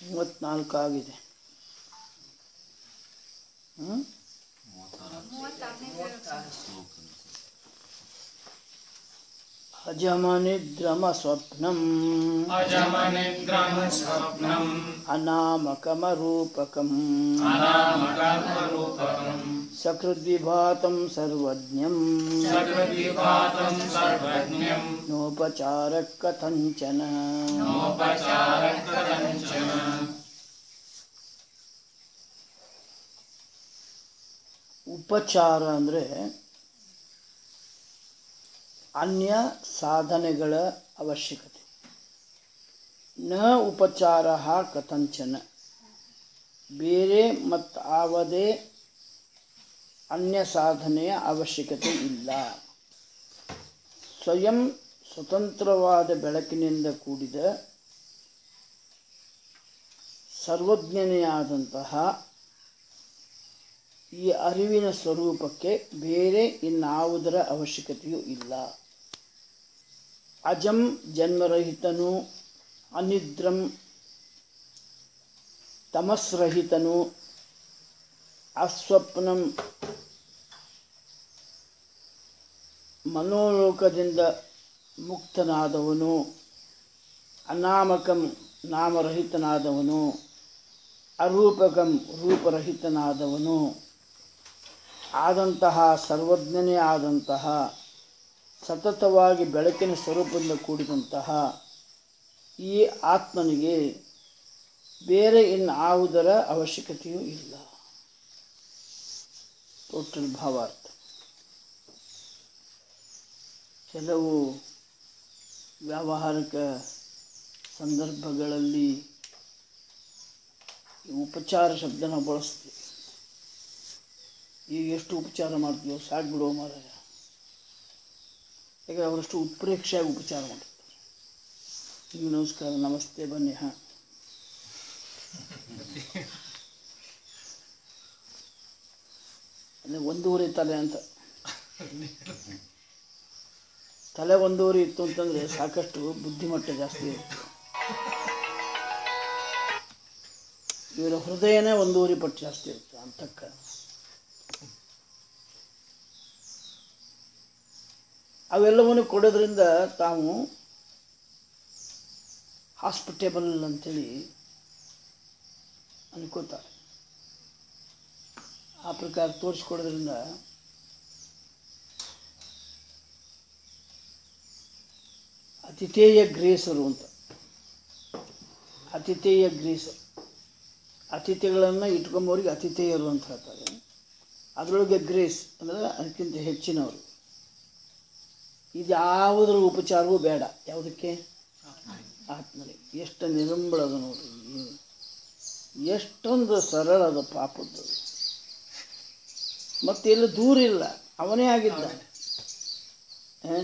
ಮೂವತ್ನಾಲ್ಕು ಆಗಿದೆ ಹ್ಮ್? ಅಜಮನಿದ್ರಮ ಸ್ವಪ್ನಂ अजमनिद्रं स्वप्नम् ಅನಾಮಕಮರೂಪಕಂ अनामकर्मरूपकम् ಸಕೃದ್ವಿಭಾತಂ ಸರ್ವಜ್ಞಂ सकृद्विपातं सर्वज्ञम् ನೋಪಚಾರ ಕಥಂಚನ नोपचारकदञ्चन ಉಪಚಾರ ಅಂದರೆ ಅನ್ಯ ಸಾಧನೆಗಳ ಅವಶ್ಯಕತೆ ನ ಉಪಚಾರ ಕಥಂಚನ ಬೇರೆ ಮತ್ತು ಆವದೇ ಅನ್ಯ ಸಾಧನೆಯ ಅವಶ್ಯಕತೆ ಇಲ್ಲ ಸ್ವಯಂ ಸ್ವತಂತ್ರವಾದ ಬೆಳಕಿನಿಂದ ಕೂಡಿದ ಸರ್ವಜ್ಞನೆಯಾದಂತಹ ಈ ಅರಿವಿನ ಸ್ವರೂಪಕ್ಕೆ ಬೇರೆ ಇನ್ನಾವುದರ ಅವಶ್ಯಕತೆಯೂ ಇಲ್ಲ ಅಜಂ ಜನ್ಮರಹಿತನು ಅನಿದ್ರಂ ತಮಸ್ರಹಿತನು ಅಸ್ವಪ್ನಂ ಮನೋಲೋಕದಿಂದ ಮುಕ್ತನಾದವನು ಅನಾಮಕಂ ನಾಮರಹಿತನಾದವನು ಅರೂಪಕಂ ರೂಪರಹಿತನಾದವನು ಆದಂತಹ ಸರ್ವಜ್ಞನೇ ಆದಂತಹ ಸತತವಾಗಿ ಬೆಳಕಿನ ಸ್ವರೂಪದಿಂದ ಕೂಡಿದಂತಹ ಈ ಆತ್ಮನಿಗೆ ಬೇರೆ ಇನ್ನಾವುದರ ಅವಶ್ಯಕತೆಯೂ ಇಲ್ಲ ಟೋಟಲ್ ಭಾವಾರ್ಥ ಕೆಲವು ವ್ಯಾವಹಾರಿಕ ಸಂದರ್ಭಗಳಲ್ಲಿ ಈ ಉಪಚಾರ ಶಬ್ದನ ಬಳಸ್ತೀವಿ ಈಗ ಎಷ್ಟು ಉಪಚಾರ ಮಾಡ್ತೀವೋ ಸಾಕು ಬಿಡುವ ಮಾರಾಯ ಯಾಕಂದ್ರೆ ಅವರಷ್ಟು ಉತ್ಪ್ರೇಕ್ಷೆಯಾಗಿ ಉಪಚಾರ ಮಾಡ್ತಾರೆ ಈಗ ನಮಸ್ಕಾರ ನಮಸ್ತೆ ಬನ್ನಿ ಹಾಂ ಅಂದರೆ ಒಂದೂವರೆ ತಲೆ ಅಂತ ತಲೆ ಒಂದೂವರೆ ಇತ್ತು ಅಂತಂದರೆ ಸಾಕಷ್ಟು ಬುದ್ಧಿಮಟ್ಟ ಜಾಸ್ತಿ ಇರುತ್ತೆ ಇವರ ಹೃದಯನೇ ಒಂದೂವರೆ ಪಟ್ಟು ಜಾಸ್ತಿ ಇರುತ್ತೆ ಅಂತಕ್ಕ ಅವೆಲ್ಲವನ್ನು ಕೊಡೋದ್ರಿಂದ ತಾವು ಹಾಸ್ಪಿಟೇಬಲ್ ಅಂತೇಳಿ ಅನ್ಕೋತಾರೆ ಆ ಪ್ರಕಾರ ತೋರಿಸ್ಕೊಡೋದ್ರಿಂದ ಅತಿಥೇಯ ಗ್ರೇಸರು ಅಂತ ಅತಿಥೇಯ ಗ್ರೇಸರು ಅತಿಥಿಗಳನ್ನು ಇಟ್ಕೊಂಬವ್ರಿಗೆ ಅತಿಥೇಯರು ಅಂತ ಹೇಳ್ತಾರೆ ಅದರೊಳಗೆ ಗ್ರೇಸ್ ಅಂದರೆ ಅದಕ್ಕಿಂತ ಹೆಚ್ಚಿನವರು ಇದು ಯಾವುದರ ಉಪಚಾರವೂ ಬೇಡ ಯಾವುದಕ್ಕೆ ಆತ್ಮನಿಗೆ ಎಷ್ಟು ನಿರಂಬಳ ಅದ ನೋಡ್ರಿ ಎಷ್ಟೊಂದು ಸರಳ ಅದ ಪಾಪದ್ದು ಮತ್ತೆ ಎಲ್ಲ ದೂರ ಇಲ್ಲ ಅವನೇ ಆಗಿದ್ದ ಹ?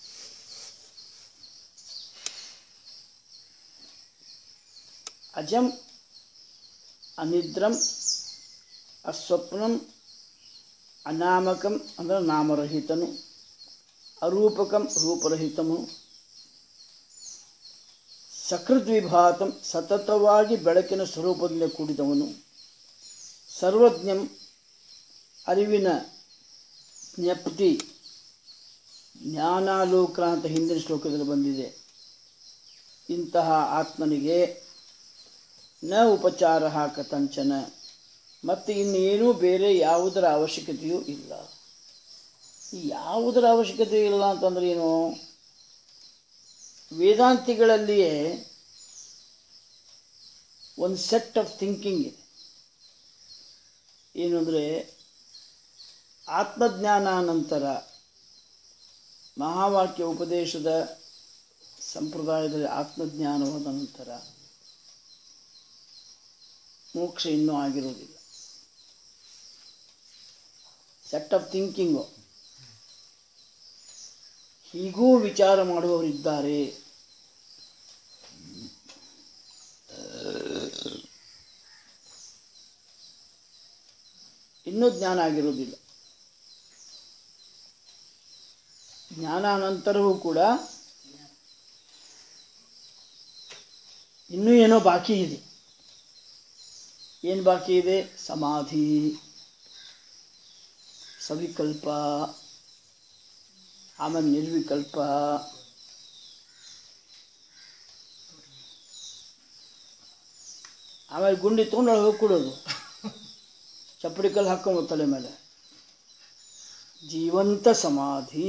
ಅಜಂ ಅನಿದ್ರಂ ಅಸ್ವಪ್ನಂ ಅನಾಮಕಂ ಅಂದರೆ ನಾಮರಹಿತನು ಅರೂಪಕಂ ರೂಪರಹಿತನು ಸಕೃದ್ವಿಭಾತಂ ಸತತವಾಗಿ ಬೆಳಕಿನ ಸ್ವರೂಪದಿಂದ ಕೂಡಿದವನು ಸರ್ವಜ್ಞಂ ಅರಿವಿನ ಜ್ಞಪ್ತಿ ಜ್ಞಾನಾಲೋಕ ಅಂತ ಹಿಂದಿನ ಶ್ಲೋಕದಲ್ಲಿ ಬಂದಿದೆ ಇಂತಹ ಆತ್ಮನಿಗೆ ನ ಉಪಚಾರ ಕಥಂಚನ ಮತ್ತು ಇನ್ನೇನೂ ಬೇರೆ ಯಾವುದರ ಅವಶ್ಯಕತೆಯೂ ಇಲ್ಲ ಈ ಯಾವುದರ ಅವಶ್ಯಕತೆ ಇಲ್ಲ ಅಂತಂದ್ರೆ ಏನು ವೇದಾಂತಿಗಳಲ್ಲಿಯೇ ಒಂದು ಸೆಟ್ ಆಫ್ ಥಿಂಕಿಂಗ್ ಇದೆ ಏನು ಅಂದರೆ ಆತ್ಮಜ್ಞಾನ ನಂತರ ಮಹಾವಾಕ್ಯ ಉಪದೇಶದ ಸಂಪ್ರದಾಯದಲ್ಲಿ ಆತ್ಮಜ್ಞಾನವಾದ ನಂತರ ಮೋಕ್ಷ ಇನ್ನೂ ಆಗಿರೋದಿಲ್ಲ ಸೆಟ್ ಆಫ್ ಥಿಂಕಿಂಗು ಹೀಗೂ ವಿಚಾರ ಮಾಡುವವರಿದ್ದಾರೆ ಇನ್ನೂ ಜ್ಞಾನ ಆಗಿರುವುದಿಲ್ಲ ಜ್ಞಾನಾನಂತರವೂ ಕೂಡ ಇನ್ನೂ ಏನೋ ಬಾಕಿ ಇದೆ ಏನು ಬಾಕಿ ಇದೆ ಸಮಾಧಿ ಸವಿಕಲ್ಪ ಆಮೇಲೆ ನಿರ್ವಿಕಲ್ಪ ಆಮೇಲೆ ಗುಂಡಿ ತೊಗೊಂಡು ಒಳಗೆ ಹೋಗಿ ಕೊಡೋದು ಚಪ್ಪಡಿ ಕಲ್ಲು ಹಾಕೊಂಬ ತಲೆ ಮೇಲೆ ಜೀವಂತ ಸಮಾಧಿ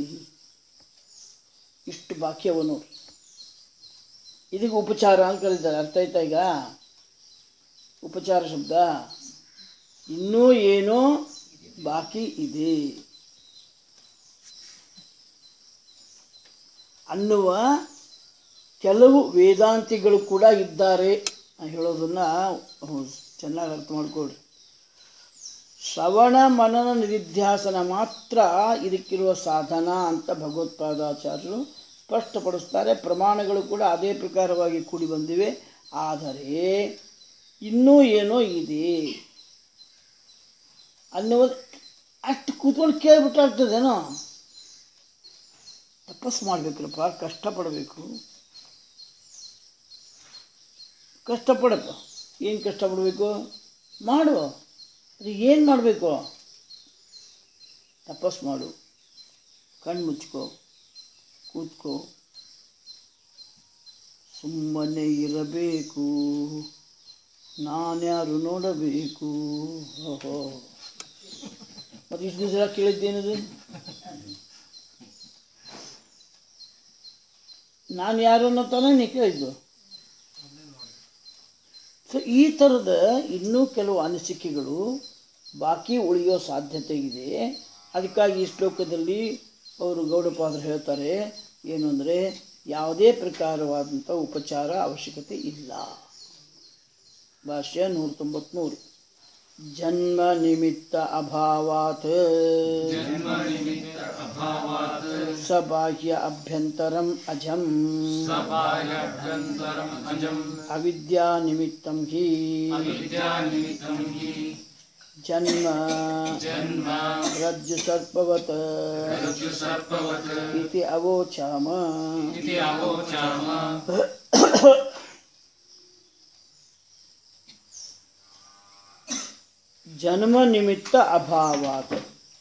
ಇಷ್ಟು ಬಾಕಿ ಅವ ನೋಡಿ ಇದಕ್ಕೆ ಉಪಚಾರ ಅಂತ ಕರೀತಾರೆ ಅರ್ಥ ಆಯ್ತಾ ಈಗ ಉಪಚಾರ ಶಬ್ದ ಇನ್ನೂ ಏನೋ ಬಾಕಿ ಇದೆ ಅನ್ನುವ ಕೆಲವು ವೇದಾಂತಿಗಳು ಕೂಡ ಇದ್ದಾರೆ ಅಂತ ಹೇಳೋದನ್ನ ಹ್ಮ್, ಚೆನ್ನಾಗಿ ಅರ್ಥ ಮಾಡ್ಕೊಳ್ರಿ ಶ್ರವಣ ಮನನ ನಿಧಿಧ್ಯಾಸನ ಮಾತ್ರ ಇದಕ್ಕಿರುವ ಸಾಧನ ಅಂತ ಭಗವತ್ಪಾದಾಚಾರ್ಯರು ಸ್ಪಷ್ಟಪಡಿಸ್ತಾರೆ ಪ್ರಮಾಣಗಳು ಕೂಡ ಅದೇ ಪ್ರಕಾರವಾಗಿ ಕೂಡಿ ಬಂದಿವೆ ಆದರೆ ಇನ್ನೂ ಏನೋ ಇದೆ ಅನ್ನುವುದು ಅಷ್ಟು ಕೂತ್ಕೊಂಡು ಕೇಳ್ಬಿಟ್ಟಾಗ್ತದೇನೋ ತಪಸ್ ಮಾಡ್ಬೇಕ್ರಪ್ಪ ಕಷ್ಟಪಡಬೇಕು ಕಷ್ಟಪಡಪ್ಪ ಏನು ಕಷ್ಟಪಡಬೇಕು ಮಾಡು ಅದು ಏನು ಮಾಡಬೇಕು ತಪಸ್ ಮಾಡು ಕಣ್ಣು ಮುಚ್ಕೋ ಕೂತ್ಕೋ ಸುಮ್ಮನೆ ಇರಬೇಕು ನಾನ್ಯಾರು ನೋಡಬೇಕು ಓಹೋ ಮತ್ತು ಇಷ್ಟು ದಿವಸ ಕೇಳಿದ್ದೇನದು ನಾನು ಯಾರು ಅನ್ನೋ ತಾನೇ ನೀ ಕೇಳಿದ್ದು ಸೊ ಈ ಥರದ ಇನ್ನೂ ಕೆಲವು ಅನಿಸಿಕೆಗಳು ಬಾಕಿ ಉಳಿಯೋ ಸಾಧ್ಯತೆ ಇದೆ ಅದಕ್ಕಾಗಿ ಈ ಶ್ಲೋಕದಲ್ಲಿ ಅವರು ಗೌಡಪಾದರು ಹೇಳ್ತಾರೆ ಏನು ಅಂದರೆ ಯಾವುದೇ ಪ್ರಕಾರವಾದಂಥ ಉಪಚಾರ ಅವಶ್ಯಕತೆ ಇಲ್ಲ ಭಾಷ್ಯ ನೂರ ತೊಂಬತ್ತ್ಮೂರು ಜನ್ಮ ನಿಮಿತ್ತ ಅಭಾವಾತ್ अभावात् ಸಬಾಹ್ಯ ಅಭ್ಯಂತರಂ ಅಜಂ सबाह्यभ्यन्तरम् अजम् ಅವಿದ್ಯಾ ನಿಮಿತ್ತಂ ಹಿ अविद्यानिमित्तं हि ಜನ್ಮ जन्म ರಜ್ಜು ಸರ್ಪವತ್ रज्जुसर्पवत् इति अवोचाम इति अवोचाम ಜನ್ಮ ನಿಮಿತ್ತ ಅಭಾವಾತ್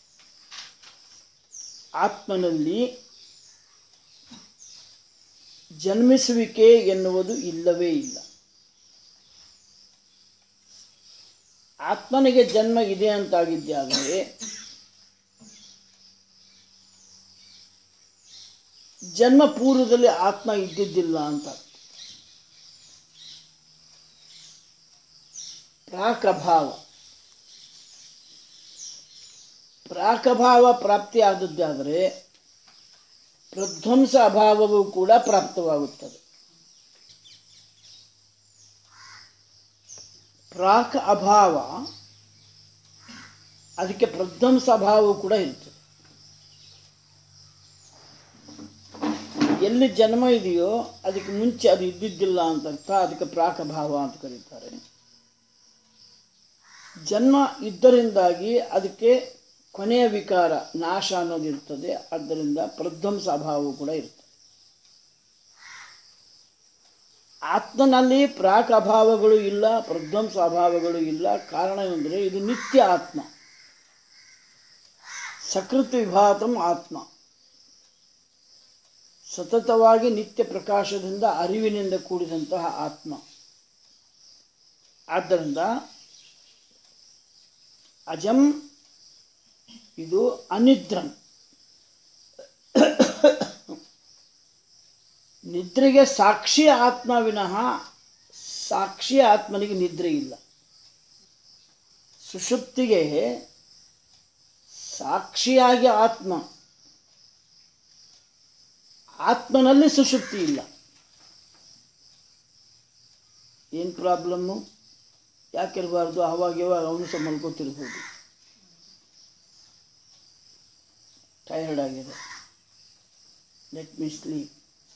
ಆತ್ಮನಲ್ಲಿ ಜನ್ಮಿಸುವಿಕೆ ಎನ್ನುವುದು ಇಲ್ಲವೇ ಇಲ್ಲ ಆತ್ಮನಿಗೆ ಜನ್ಮ ಇದೆ ಅಂತಾಗಿದ್ದಾದರೆ ಜನ್ಮ ಪೂರ್ವದಲ್ಲಿ ಆತ್ಮ ಇದ್ದಿದ್ದಿಲ್ಲ ಅಂತ ಪ್ರಾಕಭಾವ ಪ್ರಾಕಭಾವ ಪ್ರಾಪ್ತಿ ಆದದ್ದಾದರೆ ಪ್ರಧ್ವಂಸ ಅಭಾವವು ಕೂಡ ಪ್ರಾಪ್ತವಾಗುತ್ತದೆ ಪ್ರಾಕ್ ಅಭಾವ ಅದಕ್ಕೆ ಪ್ರಧ್ವಂಸ ಅಭಾವವು ಕೂಡ ಇರ್ತದೆ ಎಲ್ಲಿ ಜನ್ಮ ಇದೆಯೋ ಅದಕ್ಕೆ ಮುಂಚೆ ಅದು ಇದ್ದಿದ್ದಿಲ್ಲ ಅಂತ ಅರ್ಥ ಅದಕ್ಕೆ ಪ್ರಾಕಭಾವ ಅಂತ ಕರೀತಾರೆ ಜನ್ಮ ಇದ್ದರಿಂದಾಗಿ ಅದಕ್ಕೆ ಕೊನೆಯ ವಿಕಾರ ನಾಶ ಅನ್ನೋದು ಇರ್ತದೆ ಆದ್ದರಿಂದ ಪ್ರಧ್ವಂಸ ಅಭಾವವು ಕೂಡ ಇರ್ತದೆ ಆತ್ಮನಲ್ಲಿ ಪ್ರಾಕ್ ಅಭಾವಗಳು ಇಲ್ಲ ಪ್ರಧ್ವಂಸ ಅಭಾವಗಳು ಇಲ್ಲ ಕಾರಣ ಎಂದರೆ ಇದು ನಿತ್ಯ ಆತ್ಮ ಸಕೃತ್ ವಿಭಾತಂ ಆತ್ಮ ಸತತವಾಗಿ ನಿತ್ಯ ಪ್ರಕಾಶದಿಂದ ಅರಿವಿನಿಂದ ಕೂಡಿದಂತಹ ಆತ್ಮ ಆದ್ದರಿಂದ ಅಜಂ ಇದು ಅನಿದ್ರಂ ನಿದ್ರೆಗೆ ಸಾಕ್ಷಿ ಆತ್ಮ ವಿನಃ ಸಾಕ್ಷಿ ಆತ್ಮನಿಗೆ ನಿದ್ರೆ ಇಲ್ಲ ಸುಷುಪ್ತಿಗೆ ಸಾಕ್ಷಿಯಾಗಿ ಆತ್ಮ ಆತ್ಮನಲ್ಲಿ ಸುಷುಪ್ತಿ ಇಲ್ಲ ಏನು ಪ್ರಾಬ್ಲಮ್ಮು ಯಾಕಿರಬಾರ್ದು ಅವಾಗ ಇವಾಗ ಅವನು ಸಹ ಮಲ್ಕೋತಿರ್ಬೋದು ಟಯರ್ಡ್ ಆಗಿದೆ ಲೆಟ್ ಮೀ ಸ್ಲೀಪ್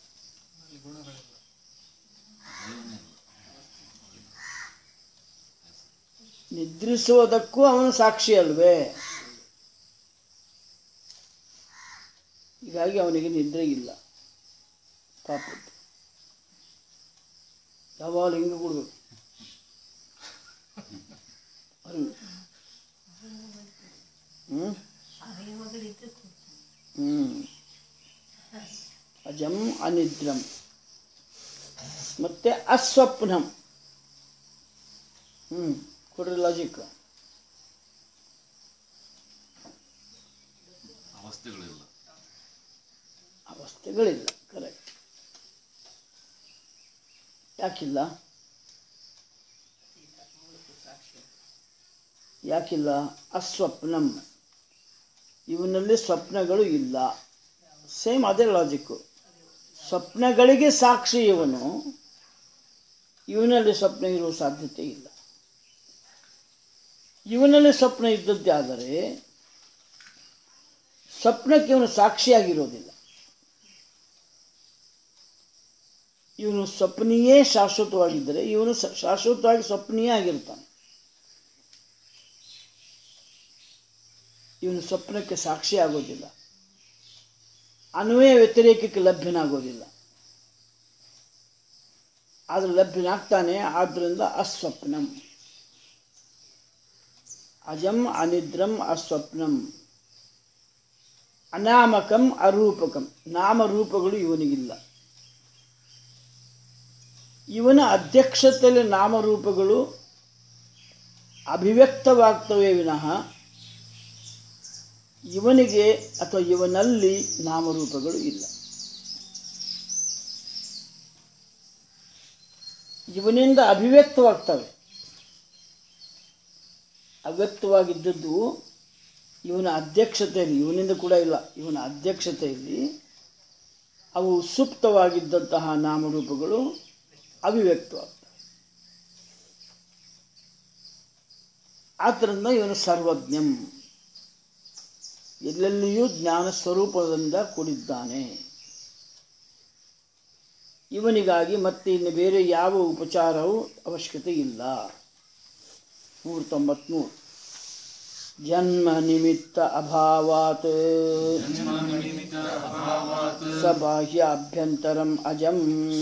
ನಿದ್ರಿಸೋದಕ್ಕೂ ಅವನು ಸಾಕ್ಷಿ ಅಲ್ವೇ ಹೀಗಾಗಿ ಅವನಿಗೆ ನಿದ್ರೆ ಇಲ್ಲ ಪಾಪದ್ದು ಯಾವಾಗಲೂ ಹಿಂಗೆ ಕೊಡ್ಬೇಕು ಅರಿವು ಹ್ಞೂ ಹ್ಞೂ ಅಜಂ ಅನಿದ್ರಂ ಮತ್ತೆ ಅಸ್ವಪ್ನಂ ಹ್ಞೂ ಕೊಡ್ರಿ ಲಾಜಿಕ್ ಅವಸ್ಥೆಗಳಿಲ್ಲ ಅವಸ್ಥೆಗಳಿಲ್ಲ ಕರೆಕ್ಟ್ ಯಾಕಿಲ್ಲ ಯಾಕಿಲ್ಲ ಅಸ್ವಪ್ನಂ ಇವನಲ್ಲಿ ಸ್ವಪ್ನಗಳು ಇಲ್ಲ ಸೇಮ್ ಅದೇ ಲಾಜಿಕ್ಕು ಸ್ವಪ್ನಗಳಿಗೆ ಸಾಕ್ಷಿ ಇವನು ಇವನಲ್ಲಿ ಸ್ವಪ್ನ ಇರುವ ಸಾಧ್ಯತೆ ಇಲ್ಲ ಇವನಲ್ಲಿ ಸ್ವಪ್ನ ಇದ್ದದ್ದೇ ಆದರೆ ಸ್ವಪ್ನಕ್ಕೆ ಇವನು ಸಾಕ್ಷಿಯಾಗಿರೋದಿಲ್ಲ ಇವನು ಸ್ವಪ್ನಿಯೇ ಶಾಶ್ವತವಾಗಿದ್ದರೆ ಇವನು ಸ- ಶಾಶ್ವತವಾಗಿ ಸ್ವಪ್ನಿಯೇ ಆಗಿರ್ತಾನೆ ಇವನು ಸ್ವಪ್ನಕ್ಕೆ ಸಾಕ್ಷಿ ಆಗೋದಿಲ್ಲ ಅನ್ವಯ ವ್ಯತಿರೇಕಕ್ಕೆ ಲಭ್ಯನಾಗೋದಿಲ್ಲ ಆದರೆ ಲಭ್ಯನಾಗ್ತಾನೆ ಆದ್ದರಿಂದ ಅಸ್ವಪ್ನಂ ಅಜಂ ಅನಿದ್ರಂ ಅಸ್ವಪ್ನಂ ಅನಾಮಕಂ ಅರೂಪಕಂ ನಾಮರೂಪಗಳು ಇವನಿಗಿಲ್ಲ ಇವನ ಅಧ್ಯಕ್ಷತೆಯಲ್ಲಿ ನಾಮರೂಪಗಳು ಅಭಿವ್ಯಕ್ತವಾಗ್ತವೆ ವಿನಃ ಇವನಿಗೆ ಅಥವಾ ಇವನಲ್ಲಿ ನಾಮರೂಪಗಳು ಇಲ್ಲ ಇವನಿಂದ ಅಭಿವ್ಯಕ್ತವಾಗ್ತವೆ ಅವ್ಯಕ್ತವಾಗಿದ್ದದ್ದು ಇವನ ಅಧ್ಯಕ್ಷತೆಯಲ್ಲಿ ಇವನಿಂದ ಕೂಡ ಇಲ್ಲ ಇವನ ಅಧ್ಯಕ್ಷತೆಯಲ್ಲಿ ಅವು ಸುಪ್ತವಾಗಿದ್ದಂತಹ ನಾಮರೂಪಗಳು ಅಭಿವ್ಯಕ್ತವಾಗ್ತವೆ ಆದ್ದರಿಂದ ಇವನು ಸರ್ವಜ್ಞಂ ಎಲ್ಲೆಲ್ಲಿಯೂ ಜ್ಞಾನ ಸ್ವರೂಪದಿಂದ ಕೂಡಿದ್ದಾನೆ ಇವನಿಗಾಗಿ ಮತ್ತೆ ಇನ್ನು ಬೇರೆ ಯಾವ ಉಪಚಾರವೂ ಅವಶ್ಯಕತೆ ಇಲ್ಲ ನೂರ ತೊಂಬತ್ಮೂರು ಜನ್ಮ ನಿಮಿತ್ತ ಅಭಾವಾತ್ ಸ ಬಾಹ್ಯ ಅಭ್ಯಂತರಂ ಅಜಂ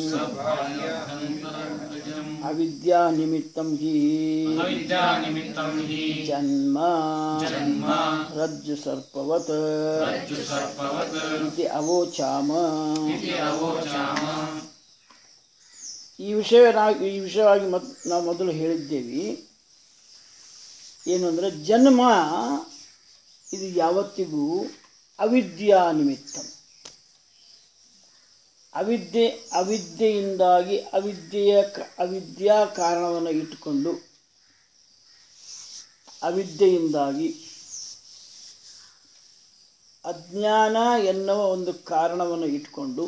ಅವಿದ್ಯಾ ನಿಮಿತ್ತಂ ಹಿ अविद्यानिमित्तं हि ಜನ್ಮ जन्म ರಜ್ಜು ಸರ್ಪವತ್ रज्जुसर्पवत् ಇತಿ ಅವೋಚಾಮ इति अवोचाम ಈ ವಿಷಯ ನಾವು ಈ ವಿಷಯವಾಗಿ ಮತ್ ನಾವು ಮೊದಲು ಹೇಳಿದ್ದೇವೆ ಏನು ಅಂದರೆ ಜನ್ಮ ಇದು ಯಾವತ್ತಿಗೂ ಅವಿದ್ಯಾ ನಿಮಿತ್ತ ಅವಿದ್ಯೆ ಅವಿದ್ಯೆಯಿಂದಾಗಿ ಅವಿದ್ಯೆಯ ಕ- ಅವಿದ್ಯಾ ಕಾರಣವನ್ನು ಇಟ್ಟುಕೊಂಡು ಅವಿದ್ಯೆಯಿಂದಾಗಿ ಅಜ್ಞಾನ ಎನ್ನುವ ಒಂದು ಕಾರಣವನ್ನು ಇಟ್ಕೊಂಡು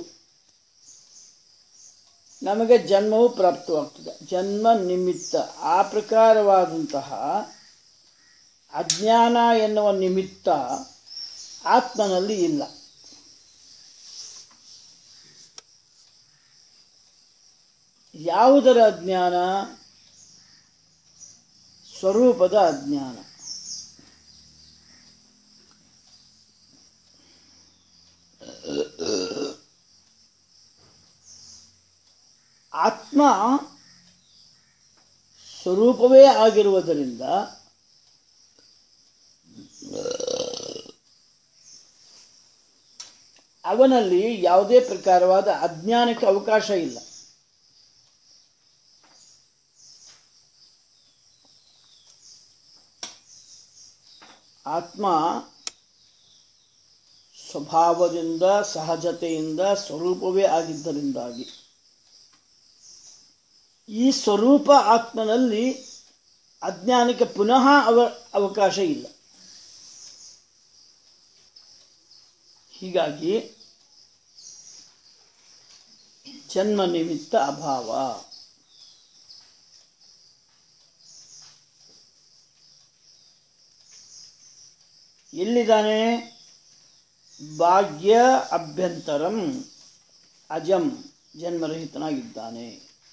ನಮಗೆ ಜನ್ಮವು ಪ್ರಾಪ್ತವಾಗ್ತದೆ ಜನ್ಮ ನಿಮಿತ್ತ ಆ ಪ್ರಕಾರವಾದಂತಹ ಅಜ್ಞಾನ ಎನ್ನುವ ನಿಮಿತ್ತ ಆತ್ಮನಲ್ಲಿ ಇಲ್ಲ ಯಾವುದರ ಅಜ್ಞಾನ ಸ್ವರೂಪದ ಅಜ್ಞಾನ ಆತ್ಮ ಸ್ವರೂಪವೇ ಆಗಿರುವುದರಿಂದ ಅವನಲ್ಲಿ ಯಾವುದೇ ಪ್ರಕಾರವಾದ ಅಜ್ಞಾನಕ್ಕೆ ಅವಕಾಶ ಇಲ್ಲ ಆತ್ಮ ಸ್ವಭಾವದಿಂದ ಸಹಜತೆಯಿಂದ ಸ್ವರೂಪವೇ ಆಗಿದ್ದರಿಂದಾಗಿ ಈ ಸ್ವರೂಪ ಆತ್ಮನಲ್ಲಿ ಅಜ್ಞಾನಕ್ಕೆ ಪುನಃ ಅವ ಅವಕಾಶ ಇಲ್ಲ ಹೀಗಾಗಿ ಜನ್ಮ ನಿಮಿತ್ತ ಅಭಾವ ಎಲ್ಲಿದ್ದಾನೆ ಭಾಗ್ಯ ಅಭ್ಯಂತರಂ ಅಜಂ ಜನ್ಮರಹಿತನಾಗಿದ್ದಾನೆ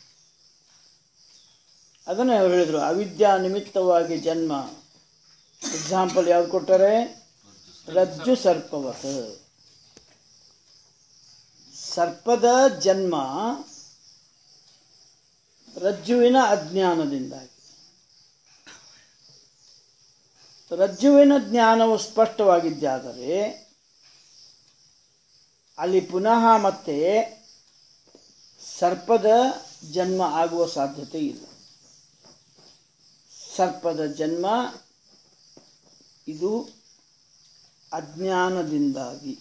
ಅದನ್ನೇ ಅವ್ರು ಹೇಳಿದರು ಅವಿದ್ಯಾ ನಿಮಿತ್ತವಾಗಿ ಜನ್ಮ ಎಕ್ಸಾಂಪಲ್ ಯಾವ್ದು ಕೊಟ್ಟರೆ ರಜ್ಜು ಸರ್ಪವತ್ ಸರ್ಪದ ಜನ್ಮ ರಜ್ಜುವಿನ ಅಜ್ಞಾನದಿಂದಾಗಿ ರಜ್ಜುವಿನ ಜ್ಞಾನವು ಸ್ಪಷ್ಟವಾಗಿದ್ದಾದರೆ ಅಲ್ಲಿ ಪುನಃ ಮತ್ತೆ ಸರ್ಪದ ಜನ್ಮ ಆಗುವ ಸಾಧ್ಯತೆ ಇಲ್ಲ ಸರ್ಪದ ಜನ್ಮ ಇದು ಅಜ್ಞಾನದಿಂದಾಗಿ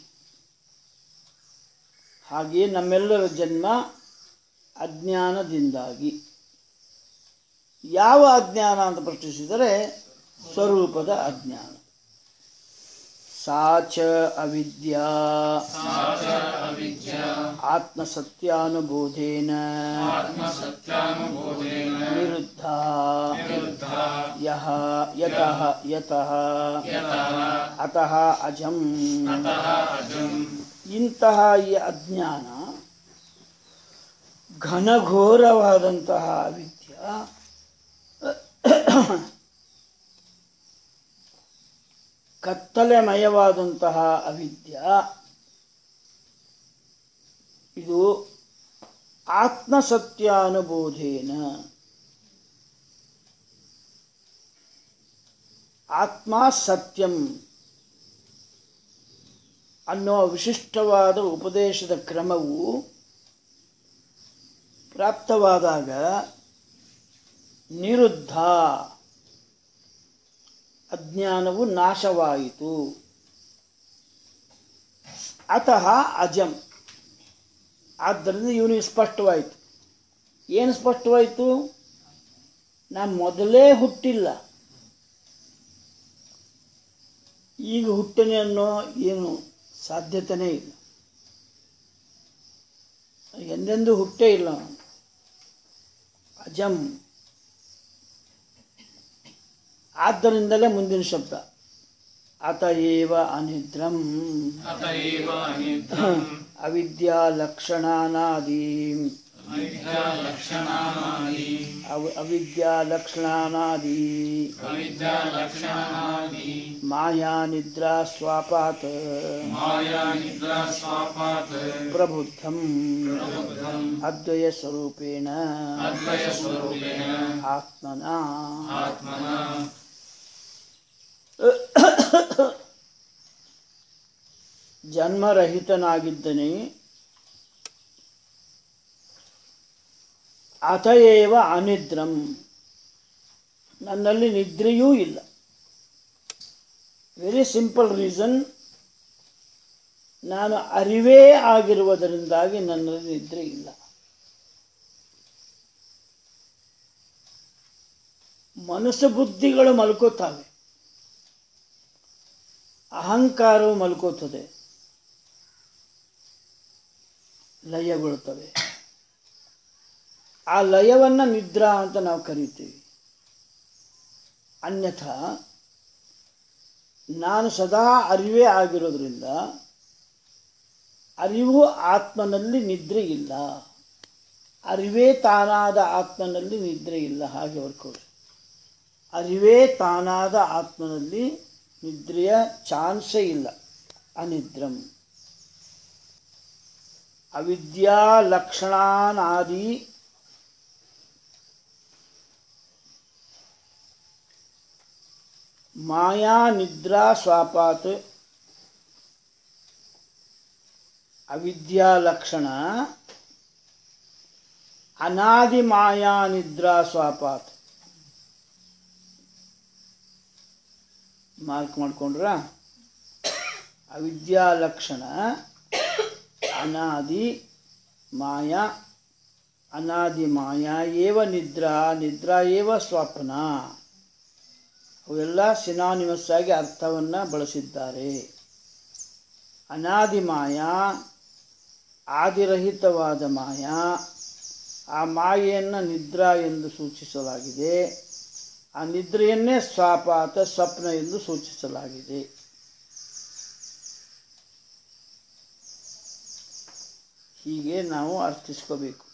ಹಾಗೆಯೇ ನಮ್ಮೆಲ್ಲರ ಜನ್ಮ ಅಜ್ಞಾನದಿಂದಾಗಿ ಯಾವ ಅಜ್ಞಾನ ಅಂತ ಪ್ರಶ್ನಿಸಿದರೆ ಸ್ವರೂಪದ ಅಜ್ಞಾನ ಸಾಚ ಅವಿದ್ಯಾ ಅವಿದ್ಯಾ ಆತ್ಮಸತ್ಯಾನುಬೋಧೇನ ಆತ್ಮಸತ್ಯಾನುಬೋಧೇನ ನಿರುದ್ಧ ವಿರುದ್ಧ ಯಹ ಯತಃ ಯತಃ ಯತಃ ಅತಃ ಅಜಂ ಅತಃ ಅಜಂ ಇಂತಹ ಈ ಅಜ್ಞಾನ ಘನಘೋರವಾದಂತಹ ಅವಿದ್ಯ ಕತ್ತಲೆಮಯವಾದಂತಹ ಅವಿದ್ಯ ಇದು ಆತ್ಮಸತ್ಯಾನುಬೋಧೇನ ಆತ್ಮ ಸತ್ಯಂ ಅನ್ನೋ ವಿಶಿಷ್ಟವಾದ ಉಪದೇಶದ ಕ್ರಮವು ಪ್ರಾಪ್ತವಾದಾಗ ನಿರುದ್ಧ ಅಜ್ಞಾನವು ನಾಶವಾಯಿತು ಅತಃ ಅಜಂ ಆದ್ದರಿಂದ ಇವನಿಗೆ ಸ್ಪಷ್ಟವಾಯಿತು ಏನು ಸ್ಪಷ್ಟವಾಯಿತು ನಾ ಮೊದಲೇ ಹುಟ್ಟಿಲ್ಲ ಈಗ ಹುಟ್ಟನೆ ಅನ್ನೋ ಏನು ಸಾಧ್ಯತೆನೇ ಇಲ್ಲ ಎಂದೆಂದೂ ಹುಟ್ಟೇ ಇಲ್ಲ ಅವನು. ಅಜಂ ಆದ್ದರಿಂದಲೇ ಮುಂದಿನ ಶಬ್ದ ಅತ ಏವ ಅನಿದ್ರಂ ಅತ ಏವ ಅನಿದ್ರಂ ಅವಿದ್ಯಾ ಲಕ್ಷಣಾನಾದಿ ಅವಿದ್ಯಾ ಲಕ್ಷಣಾನಾದಿ ಅವ ಅವಿದ್ಯಾ ಲಕ್ಷಣಾನಾದಿ ಅವಿದ್ಯಾ ಲಕ್ಷಣಾನಾದಿ ಮಾಯಾ ನಿದ್ರಾ ಸ್ವಾಪಾತ್ ಮಾಯಾ ನಿದ್ರಾ ಸ್ವಾಪಾತ್ ಪ್ರಬುದ್ಧಂ ಪ್ರಬುದ್ಧಂ ಅದ್ವಯ ಸ್ವರೂಪೇಣ ಅದ್ವಯ ಸ್ವರೂಪೇಣ ಆತ್ಮನ ಆತ್ಮನ ಜನ್ಮರಹಿತನಾಗಿದ್ದನೆ ಅತಯೇವ ಅನಿದ್ರಂ ನನ್ನಲ್ಲಿ ನಿದ್ರೆಯೂ ಇಲ್ಲ ವೆರಿ ಸಿಂಪಲ್ ರೀಸನ್ ನಾನು ಅರಿವೇ ಆಗಿರುವುದರಿಂದಾಗಿ ನನ್ನಲ್ಲಿ ನಿದ್ರೆ ಇಲ್ಲ ಮನಸ್ಸು ಬುದ್ಧಿಗಳು ಮಲ್ಕೋತಾವೆ ಅಹಂಕಾರವು ಮಲ್ಕೋತದೆ ಲಯಗೊಳ್ಳುತ್ತವೆ ಆ ಲಯವನ್ನ ನಿದ್ರಾ ಅಂತ ನಾವು ಕರಿತೀವಿ ಅನ್ಯಥಾ ನಾನು ಸದಾ ಅರಿವೇ ಆಗಿರೋದ್ರಿಂದ ಅರಿವು ಆತ್ಮನಲ್ಲಿ ನಿದ್ರೆ ಇಲ್ಲ ಅರಿವೇ ತಾನಾದ ಆತ್ಮನಲ್ಲಿ ನಿದ್ರೆ ಇಲ್ಲ ಹಾಗೆ ಬರ್ಕೊಳ್ಳಿ ಅರಿವೇ ತಾನಾದ ಆತ್ಮನಲ್ಲಿ ನಿದ್ರೆಯ ಚಾನ್ಸೇ ಇಲ್ಲ ಅನಿದ್ರಂ ಅವಿದ್ಯಾ ಲಕ್ಷಣಾನಾದಿ ಮಾಯಾ ನಿದ್ರಾ ಸ್ವಾಪಾತ್ ಅವಿದ್ಯಾ ಲಕ್ಷಣ ಅನಾದಿ ಮಾಯಾ ನಿದ್ರಾ ಸ್ವಾಪಾತ್ ಮಾರ್ಕ್ ಮಾಡ್ಕೊಂಡ್ರ ಅವಿದ್ಯಾ ಲಕ್ಷಣ ಅನಾದಿ ಮಾಯಾ ಅನಾದಿ ಮಾಯಾ ಏವ ನಿದ್ರಾ ನಿದ್ರಾ ಏವ ಸ್ವಪ್ನ ಅವೆಲ್ಲ ಸಿನಾನಿಮಸ್ ಆಗಿ ಅರ್ಥವನ್ನು ಬಳಸಿದ್ದಾರೆ ಅನಾದಿ ಮಾಯಾ ಆದಿರಹಿತವಾದ ಮಾಯಾ ಆ ಮಾಯೆಯನ್ನು ನಿದ್ರಾ ಎಂದು ಸೂಚಿಸಲಾಗಿದೆ ಆ ನಿದ್ರೆಯನ್ನೇ ಸ್ವಾಪಾತ ಸ್ವಪ್ನ ಎಂದು ಸೂಚಿಸಲಾಗಿದೆ ಹೀಗೆ ನಾವು ಅರ್ಥಿಸ್ಕೋಬೇಕು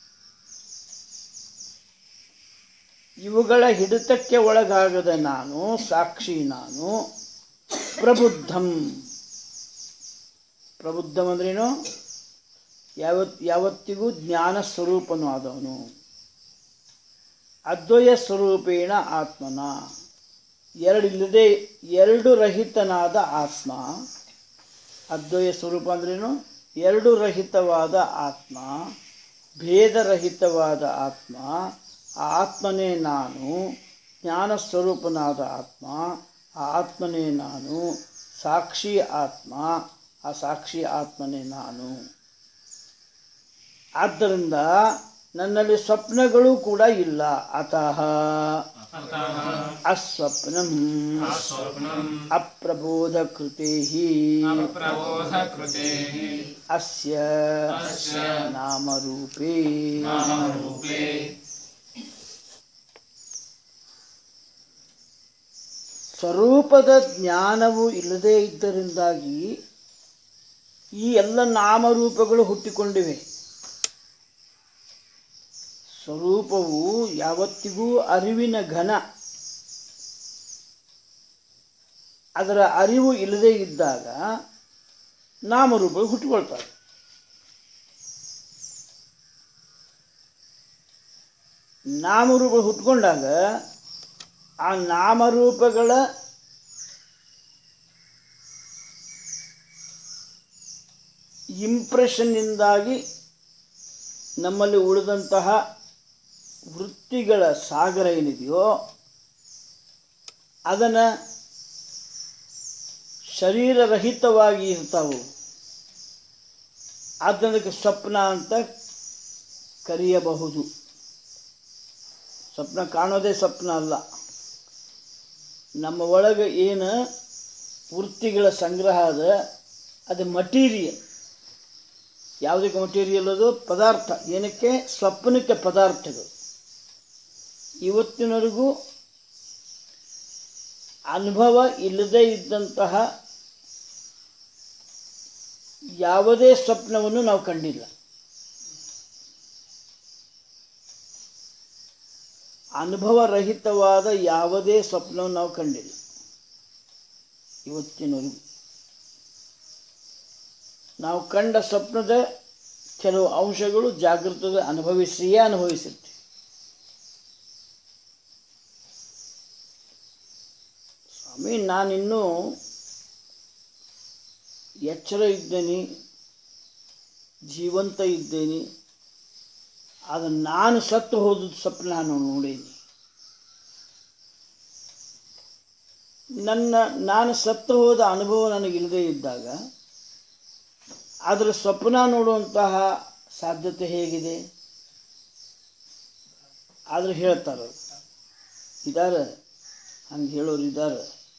ಇವುಗಳ ಹಿಡಿತಕ್ಕೆ ಒಳಗಾಗದ ನಾನು ಸಾಕ್ಷಿ ನಾನು ಪ್ರಬುದ್ಧಂ ಪ್ರಬುದ್ಧಂ ಅಂದ್ರೇನು ಯಾವತ್ ಯಾವತ್ತಿಗೂ ಜ್ಞಾನ ಸ್ವರೂಪನು ಆದವನು ಅದ್ವಯ ಸ್ವರೂಪೇಣ ಆತ್ಮನ ಎರಡು ಇಲ್ಲದೆ ಎರಡು ರಹಿತನಾದ ಆತ್ಮ ಅದ್ವಯ ಸ್ವರೂಪ ಅಂದ್ರೇನು ಎರಡು ರಹಿತವಾದ ಆತ್ಮ ಭೇದರಹಿತವಾದ ಆತ್ಮ ಆ ಆತ್ಮನೇ ನಾನು ಜ್ಞಾನ ಸ್ವರೂಪನಾದ ಆತ್ಮ ಆ ಆತ್ಮನೇ ನಾನು ಸಾಕ್ಷಿ ಆತ್ಮ ಆ ಸಾಕ್ಷಿ ಆತ್ಮನೇ ನಾನು ಆದ್ದರಿಂದ ನನ್ನಲ್ಲಿ ಸ್ವಪ್ನಗಳು ಕೂಡ ಇಲ್ಲ ಅತಃ अतः ಅಸ್ವಪ್ನಂ स्वप्नम् ಅಪ್ರಬೋಧಕೃತೆ अप्रबोधकृतेः ಅಸ್ಯ अस्य ನಾಮರೂಪೇ नामरूपे ಸ್ವರೂಪದ ಜ್ಞಾನವು ಇಲ್ಲದೇ ಇದ್ದರಿಂದಾಗಿ ಈ ಎಲ್ಲ ನಾಮರೂಪಗಳು ಹುಟ್ಟಿಕೊಂಡಿವೆ ಸ್ವರೂಪವು ಯಾವತ್ತಿಗೂ ಅರಿವಿನ ಘನ ಅದರ ಅರಿವು ಇಲ್ಲದೇ ಇದ್ದಾಗ ನಾಮರೂಪಗಳು ಹುಟ್ಟಿಕೊಳ್ತವೆ ನಾಮರೂಪಗಳು ಹುಟ್ಕೊಂಡಾಗ ಆ ನಾಮರೂಪಗಳ ಇಂಪ್ರೆಷನ್ನಿಂದಾಗಿ ನಮ್ಮಲ್ಲಿ ಉಳಿದಂತಹ ವೃತ್ತಿಗಳ ಸಾಗರ ಏನಿದೆಯೋ ಅದನ್ನು ಶರೀರರಹಿತವಾಗಿ ಇರ್ತಾವು ಅದಕ್ಕೆ ಸ್ವಪ್ನ ಅಂತ ಕರೆಯಬಹುದು ಸ್ವಪ್ನ ಕಾಣೋದೇ ಸ್ವಪ್ನ ಅಲ್ಲ ನಮ್ಮ ಒಳಗೆ ಏನು ವೃತ್ತಿಗಳ ಸಂಗ್ರಹ ಅದ ಅದು ಮಟೀರಿಯಲ್ ಯಾವುದಕ್ಕೆ ಮಟೀರಿಯಲ್ ಅದು ಪದಾರ್ಥ ಏನಕ್ಕೆ ಸ್ವಪ್ನಕ್ಕೆ ಪದಾರ್ಥಗಳು ಇವತ್ತಿನವರೆಗೂ ಅನುಭವ ಇಲ್ಲದೇ ಇದ್ದಂತಹ ಯಾವುದೇ ಸ್ವಪ್ನವನ್ನು ನಾವು ಕಂಡಿಲ್ಲ ಅನುಭವರಹಿತವಾದ ಯಾವುದೇ ಸ್ವಪ್ನವನ್ನು ನಾವು ಕಂಡಿಲ್ಲ ಇವತ್ತಿನವರೆಗೂ ನಾವು ಕಂಡ ಸ್ವಪ್ನದ ಕೆಲವು ಅಂಶಗಳು ಜಾಗೃತದ ಅನುಭವಿಸಿಯೇ ಅನುಭವಿಸಿರ್ತೀವಿ ಸ್ವಾಮಿ ನಾನಿನ್ನೂ ಎಚ್ಚರ ಇದ್ದೇನೆ ಜೀವಂತ ಇದ್ದೇನೆ ಅದು ನಾನು ಸತ್ತು ಹೋದ ಸ್ವಪ್ನ ನಾನು ನೋಡೀನಿ ನನ್ನ ನಾನು ಸತ್ತು ಹೋದ ಅನುಭವ ನನಗಿಲ್ಲದೆ ಇದ್ದಾಗ ಅದರ ಸ್ವಪ್ನ ನೋಡುವಂತಹ ಸಾಧ್ಯತೆ ಹೇಗಿದೆ ಆದ್ರೆ ಹೇಳ್ತಾರೆ ಇದ್ದಾರೆ ಹಂಗೆ ಹೇಳೋರು ಇದ್ದಾರೆ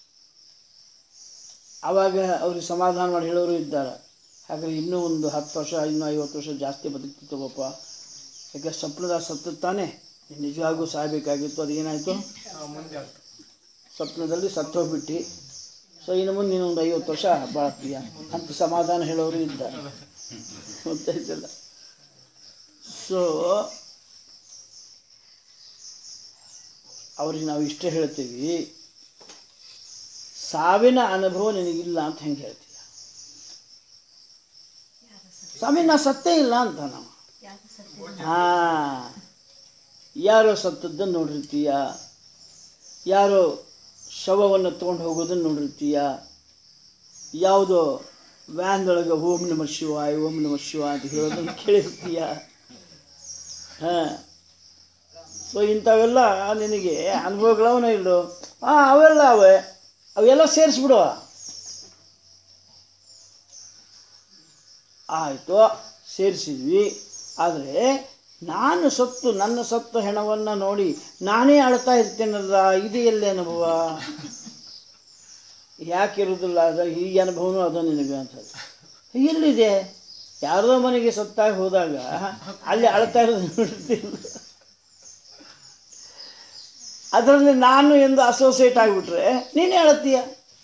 ಆವಾಗ ಅವ್ರಿಗೆ ಸಮಾಧಾನ ಮಾಡಿ ಹೇಳೋರು ಇದ್ದಾರೆ ಹಾಗಾದ್ರೆ ಇನ್ನೂ ಒಂದು ಹತ್ತು ವರ್ಷ ಇನ್ನೂ ಐವತ್ತು ವರ್ಷ ಜಾಸ್ತಿ ಬದುಕ್ತಿತ್ತವಪ್ಪ ಯಾಕೆ ಸ್ವಪ್ನದ ಸತ್ತು ತಾನೆ ನಿಜವಾಗೂ ಸಾಯಬೇಕಾಗಿತ್ತು ಅದು ಏನಾಯಿತು ಸ್ವಪ್ನದಲ್ಲಿ ಸತ್ತು ಹೋಗ್ಬಿಟ್ಟು ಸೊ ಇನ್ನು ಮುಂದೆ ನೀನು ಒಂದು ಐವತ್ತು ವರ್ಷ ಬಾಳ್ತೀಯ ಅಂತ ಸಮಾಧಾನ ಹೇಳೋರು ಇದ್ದಾರೆ ಗೊತ್ತಾಯ್ತಲ್ಲ ಸೊ ಅವ್ರಿಗೆ ನಾವು ಇಷ್ಟೇ ಹೇಳ್ತೀವಿ ಸಾವಿನ ಅನುಭವ ನಿನಗಿಲ್ಲ ಅಂತ ಹೆಂಗೆ ಹೇಳ್ತೀಯ ಸ್ವಾಮಿ ನಾ ಸತ್ತೇ ಇಲ್ಲ ಅಂತ ನಾವು ಹಾ ಯಾರೋ ಸತ್ತದ್ದನ್ನು ನೋಡಿರ್ತೀಯ ಯಾರೋ ಶವವನ್ನು ತೊಗೊಂಡು ಹೋಗೋದನ್ನು ನೋಡಿರ್ತೀಯ ಯಾವುದೋ ವ್ಯಾನ್ದೊಳಗೆ ಓಂ ನಮ ಶಿವಾಯ ಓಂ ನಮ ಶಿವಾಯ ಅಂತ ಹೇಳೋದನ್ನು ಕೇಳಿರ್ತೀಯ ಹಾಂ ಸೊ ಇಂಥವೆಲ್ಲ ನಿನಗೆ ಅನುಭವಗಳವನ ಇಲ್ಲೋ ಹಾಂ ಅವೆಲ್ಲ ಅವೆ ಅವೆಲ್ಲ ಸೇರಿಸ್ಬಿಡುವ ಆಯಿತು ಸೇರಿಸಿದ್ವಿ ಆದರೆ ನಾನು ಸತ್ತು ನನ್ನ ಸತ್ತು ಹೆಣವನ್ನು ನೋಡಿ ನಾನೇ ಅಳ್ತಾ ಇರ್ತೇನಲ್ಲ ಇದು ಎಲ್ಲಿ ಅನುಭವ ಯಾಕೆ ಇರೋದಿಲ್ಲ ಅದ ಈ ಅನುಭವನೂ ಅದ ನಿನಗೆ ಅಂತ ಎಲ್ಲಿದೆ ಯಾರದೋ ಮನೆಗೆ ಸತ್ತಾಗಿ ಹೋದಾಗ ಅಲ್ಲಿ ಅಳ್ತಾ ಇರೋದು ನೋಡ್ತಿಲ್ಲ ಅದರಲ್ಲಿ ನಾನು ಎಂದು ಅಸೋಸಿಯೇಟ್ ಆಗಿಬಿಟ್ರೆ ನೀನೇ ಅಳತೀಯ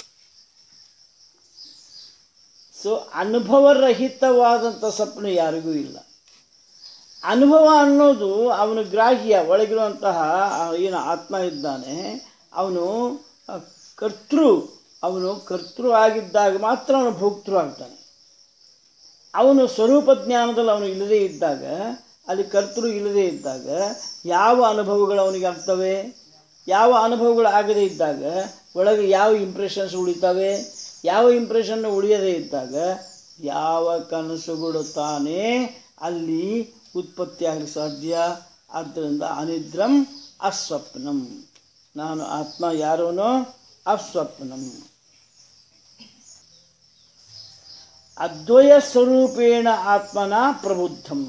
ಸೊ ಅನುಭವರಹಿತವಾದಂಥ ಸ್ವಪ್ನ ಯಾರಿಗೂ ಇಲ್ಲ ಅನುಭವ ಅನ್ನೋದು ಅವನು ಗ್ರಾಹ್ಯ ಒಳಗಿರುವಂತಹ ಆ ಏನು ಆತ್ಮ ಇದ್ದಾನೆ ಅವನು ಆ, ಕರ್ತೃ ಅವನು ಕರ್ತೃ ಆಗಿದ್ದಾಗ ಮಾತ್ರ ಅವನು ಭೋಕ್ತೃ ಆಗ್ತಾನೆ ಅವನು ಸ್ವರೂಪ ಜ್ಞಾನದಲ್ಲಿ ಅವನು ಇಲ್ಲದೇ ಇದ್ದಾಗ ಅಲ್ಲಿ ಕರ್ತೃ ಇಲ್ಲದೇ ಇದ್ದಾಗ ಯಾವ ಅನುಭವಗಳು ಅವನಿಗೆ ಆಗ್ತವೆ ಯಾವ ಅನುಭವಗಳು ಆಗದೇ ಇದ್ದಾಗ ಒಳಗೆ ಯಾವ ಇಂಪ್ರೆಷನ್ಸ್ ಉಳಿತಾವೆ ಯಾವ ಇಂಪ್ರೆಷನ್ ಉಳಿಯದೇ ಇದ್ದಾಗ ಯಾವ ಕನಸುಗಳು ತಾನೇ ಅಲ್ಲಿ ಉತ್ಪತ್ತಿ ಆಗಲಿಕ್ಕೆ ಸಾಧ್ಯ ಆದ್ದರಿಂದ ಅನಿದ್ರಂ ಅಸ್ವಪ್ನಂ ನಾನು ಆತ್ಮ ಯಾರೋನೋ ಅಸ್ವಪ್ನಂ ಅದ್ವಯ ಸ್ವರೂಪೇಣ ಆತ್ಮನ ಪ್ರಬುದ್ಧಂ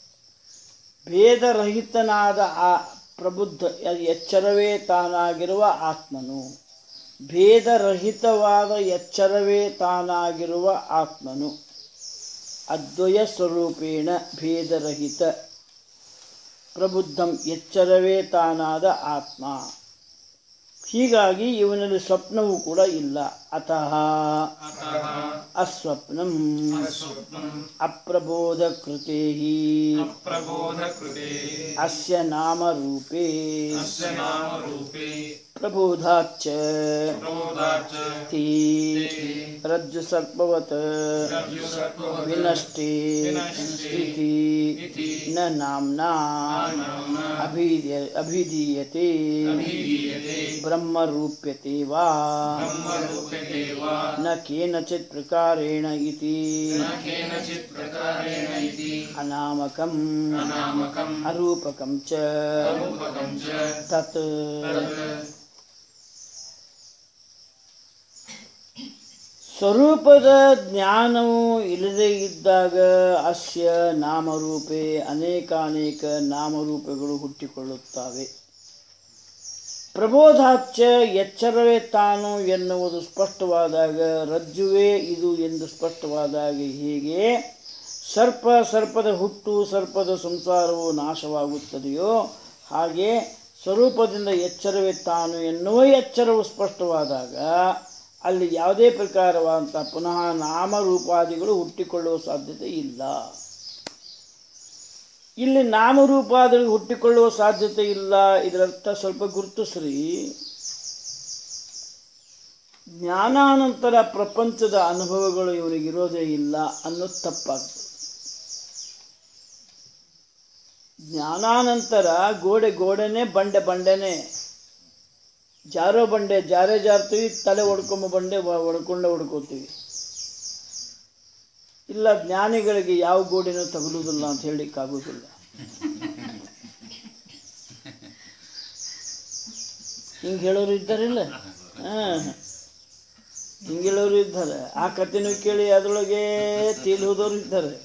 ಭೇದರಹಿತನಾದ ಆ ಪ್ರಬುದ್ಧ ಎಚ್ಚರವೇ ತಾನಾಗಿರುವ ಆತ್ಮನು ಭೇದರಹಿತವಾದ ಎಚ್ಚರವೇ ತಾನಾಗಿರುವ ಆತ್ಮನು ಅದ್ವಯ ಸ್ವರೂಪೇಣ ಭೇದರಹಿತ ಪ್ರಬುದ್ಧಂ ಎಚ್ಚರವೇ ತಾನಾದ ಆತ್ಮ ಹೀಗಾಗಿ ಇವನಲ್ಲಿ ಸ್ವಪ್ನವೂ ಕೂಡ ಇಲ್ಲ ಅತಃ अतः ಅಸ್ವಪ್ನಂ स्वप्नम् ಅಪ್ರಬೋಧ ಕೃತೆ अप्रबोधकृते ಅಸ್ಯ ನಾಮರೂಪೇ अस्य नामरूपे ಪ್ರಬೋಧಾಚ್ಚ प्रबोधाच्च ತಿ ರಜ್ಜು ಸರ್ಪವತ್ रज्जुसर्पवत् ವಿನಷ್ಟಿ ವಿನಷ್ಟಿ ಇತಿ इति ನ ನಾಮ್ನಾ नाम्ना ಅಭಿಧೀಯ ಅಭಿಧೀಯತೆ अभिधीयते ಬ್ರಹ್ಮರೂಪ್ಯತೆ ವಾ ब्रह्मरूप्यते वा ನ ಕೇನಚಿತ್ ಪ್ರಕಾರೇಣ ಇತಿ न केनचित् प्रकारेण इति ಅನಾಮಕಂ अनामकम् ಅರೂಪಕಂ ಚ रूपकम् च ತತ್ तत् ಸ್ವರೂಪದ ಜ್ಞಾನವು ಇಲ್ಲದೆ ಇದ್ದಾಗ ಅಸ್ಯ ನಾಮರೂಪೆ ಅನೇಕಾನೇಕ ನಾಮರೂಪಗಳು ಹುಟ್ಟಿಕೊಳ್ಳುತ್ತವೆ ಪ್ರಬೋಧಾಚ್ಚ ಎಚ್ಚರವೇ ತಾನು ಎನ್ನುವುದು ಸ್ಪಷ್ಟವಾದಾಗ ರಜ್ಜುವೇ ಇದು ಎಂದು ಸ್ಪಷ್ಟವಾದಾಗ ಹೀಗೆ ಸರ್ಪ ಸರ್ಪದ ಹುಟ್ಟು ಸರ್ಪದ ಸಂಸಾರವು ನಾಶವಾಗುತ್ತದೆಯೋ ಹಾಗೆ ಸ್ವರೂಪದಿಂದ ಎಚ್ಚರವೇ ತಾನು ಎನ್ನುವ ಎಚ್ಚರವು ಸ್ಪಷ್ಟವಾದಾಗ ಅಲ್ಲಿ ಯಾವುದೇ ಪ್ರಕಾರವಾದಂಥ ಪುನಃ ನಾಮರೂಪಾದಿಗಳು ಹುಟ್ಟಿಕೊಳ್ಳುವ ಸಾಧ್ಯತೆ ಇಲ್ಲ ಇಲ್ಲಿ ನಾಮರೂಪಾದಿಗಳು ಹುಟ್ಟಿಕೊಳ್ಳುವ ಸಾಧ್ಯತೆ ಇಲ್ಲ ಇದರರ್ಥ ಸ್ವಲ್ಪ ಗುರುತಿಸ್ರಿ ಜ್ಞಾನಾನಂತರ ಪ್ರಪಂಚದ ಅನುಭವಗಳು ಇವನಿಗಿರೋದೇ ಇಲ್ಲ ಅನ್ನೋದು ತಪ್ಪಾಗ್ತದೆ ಜ್ಞಾನಾನಂತರ ಗೋಡೆ ಗೋಡೆನೇ ಬಂಡೆ ಬಂಡೆನೇ ಜಾರೋ ಬಂಡೆ ಜಾರೇ ಜಾರ್ತೀವಿ ತಲೆ ಹೊಡ್ಕೊಂಬ ಬಂಡೆ ಒ- ಹೊಡ್ಕೊಂಡೇ ಹೊಡ್ಕೋತೀವಿ ಇಲ್ಲ ಜ್ಞಾನಿಗಳಿಗೆ ಯಾವ ಗೋಡೆನೂ ತಗುಲುವುದಿಲ್ಲ ಅಂತ ಹೇಳಲಿಕ್ಕಾಗೋದಿಲ್ಲ ಹಿಂಗೆ ಹೇಳೋರು ಇದ್ದಾರಿಲ್ಲ ಹಾಂ ಹಿಂಗೆ ಹೇಳೋರು ಇದ್ದಾರೆ ಆ ಕಥೆನೂ ಕೇಳಿ ಅದರೊಳಗೆ ತೇಲಿ ಹೋದವರು ಇದ್ದಾರೆ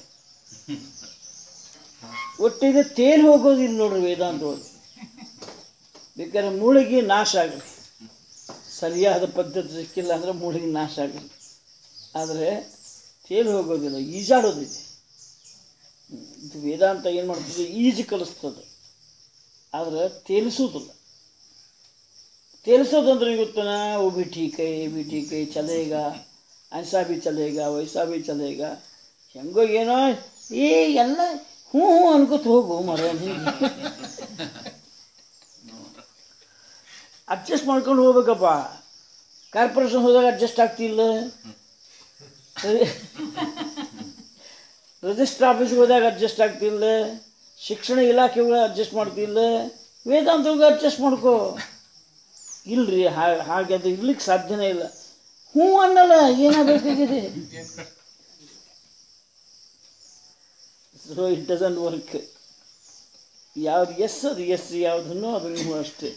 ಒಟ್ಟಿಗೆ ತೇಲಿ ಹೋಗೋದಿಲ್ಲ ನೋಡ್ರಿ ವೇದಾಂತ ಒಳಗೆ ಬೇಕಾದ್ರೆ ಮೂಳಿಗೆ ನಾಶ ಆಗಲಿ ಸರಿಯಾದ ಪದ್ಧತಿ ಸಿಕ್ಕಿಲ್ಲ ಅಂದರೆ ಮೂಳಿಗೆ ನಾಶ ಆಗಲಿ ಆದರೆ ತೇಲಿ ಹೋಗೋದಿಲ್ಲ ಈಜಾಡೋದಿದೆ ಹ್ಮ್. ಇದು ವೇದಾಂತ ಏನು ಮಾಡ್ತದೆ ಈಜು ಕಲಿಸ್ತದೆ ಆದರೆ ತೇಲಿಸೋದಿಲ್ಲ ತೇಲಿಸೋದಂದ್ರೆ ಗೊತ್ತನ वो भी ठीक है ये भी ठीक है चलेगा ऐसा भी चलेगा वैसा भी चलेगा ಹೆಂಗೋ ಏನೋ ಏ ಎಲ್ಲ ಹ್ಞೂ ಹ್ಞೂ ಅನ್ಕೋತ ಹೋಗು ಮರ ಅಡ್ಜಸ್ಟ್ ಮಾಡ್ಕೊಂಡು ಹೋಗ್ಬೇಕಪ್ಪ ಕಾರ್ಪೊರೇಷನ್ ಹೋದಾಗ ಅಡ್ಜಸ್ಟ್ ಆಗ್ತಿಲ್ಲ ರಿಜಿಸ್ಟರ್ ಆಫೀಸ್ಗೆ ಹೋದಾಗ ಅಡ್ಜಸ್ಟ್ ಆಗ್ತಿಲ್ಲ ಶಿಕ್ಷಣ ಇಲಾಖೆ ಒಳಗೆ ಅಡ್ಜಸ್ಟ್ ಮಾಡ್ತಿಲ್ಲ ವೇದಾಂತಗೆ ಅಡ್ಜಸ್ಟ್ ಮಾಡ್ಕೋ ಇಲ್ರಿ ಹಾ- ಹಾಗೆ ಅದು ಇರ್ಲಿಕ್ಕೆ ಸಾಧ್ಯನೇ ಇಲ್ಲ ಹ್ಞೂ ಅನ್ನಲ್ಲ ಏನಾಗಬೇಕಾಗಿದೆ ಸೊ ಇಟ್ ಡಸಂಟ್ ವರ್ಕ್ ಯಾವ್ದು ಎಸ್ ಅದು ಎಸ್ ಯಾವುದನ್ನು ಅದನ್ನು ಅಷ್ಟೇ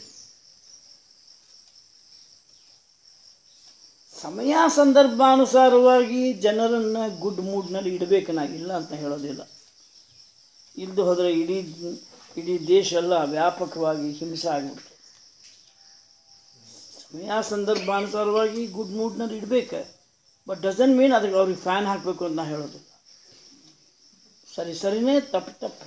ಸಮಯ ಸಂದರ್ಭಾನುಸಾರವಾಗಿ ಜನರನ್ನು ಗುಡ್ ಮೂಡ್ನಲ್ಲಿ ಇಡಬೇಕು ನಾ ಇಲ್ಲ ಅಂತ ಹೇಳೋದಿಲ್ಲ ಇಲ್ಲದೆ ಹೋದರೆ ಇಡೀ ಇಡೀ ದೇಶ ಎಲ್ಲ ವ್ಯಾಪಕವಾಗಿ ಹಿಂಸೆ ಆಗಿಬಿಡ್ತು ಸಮಯ ಸಂದರ್ಭಾನುಸಾರವಾಗಿ ಗುಡ್ ಮೂಡ್ನಲ್ಲಿ ಇಡಬೇಕು ಬಟ್ ಡಸನ್ ಮೀನ್ ಅದಕ್ಕೆ ಅವ್ರಿಗೆ ಫ್ಯಾನ್ ಹಾಕಬೇಕು ಅಂತ ನಾ ಹೇಳೋದಿಲ್ಲ ಸರಿ ಸರಿನೇ ತಪ್ಪು ತಪ್ಪು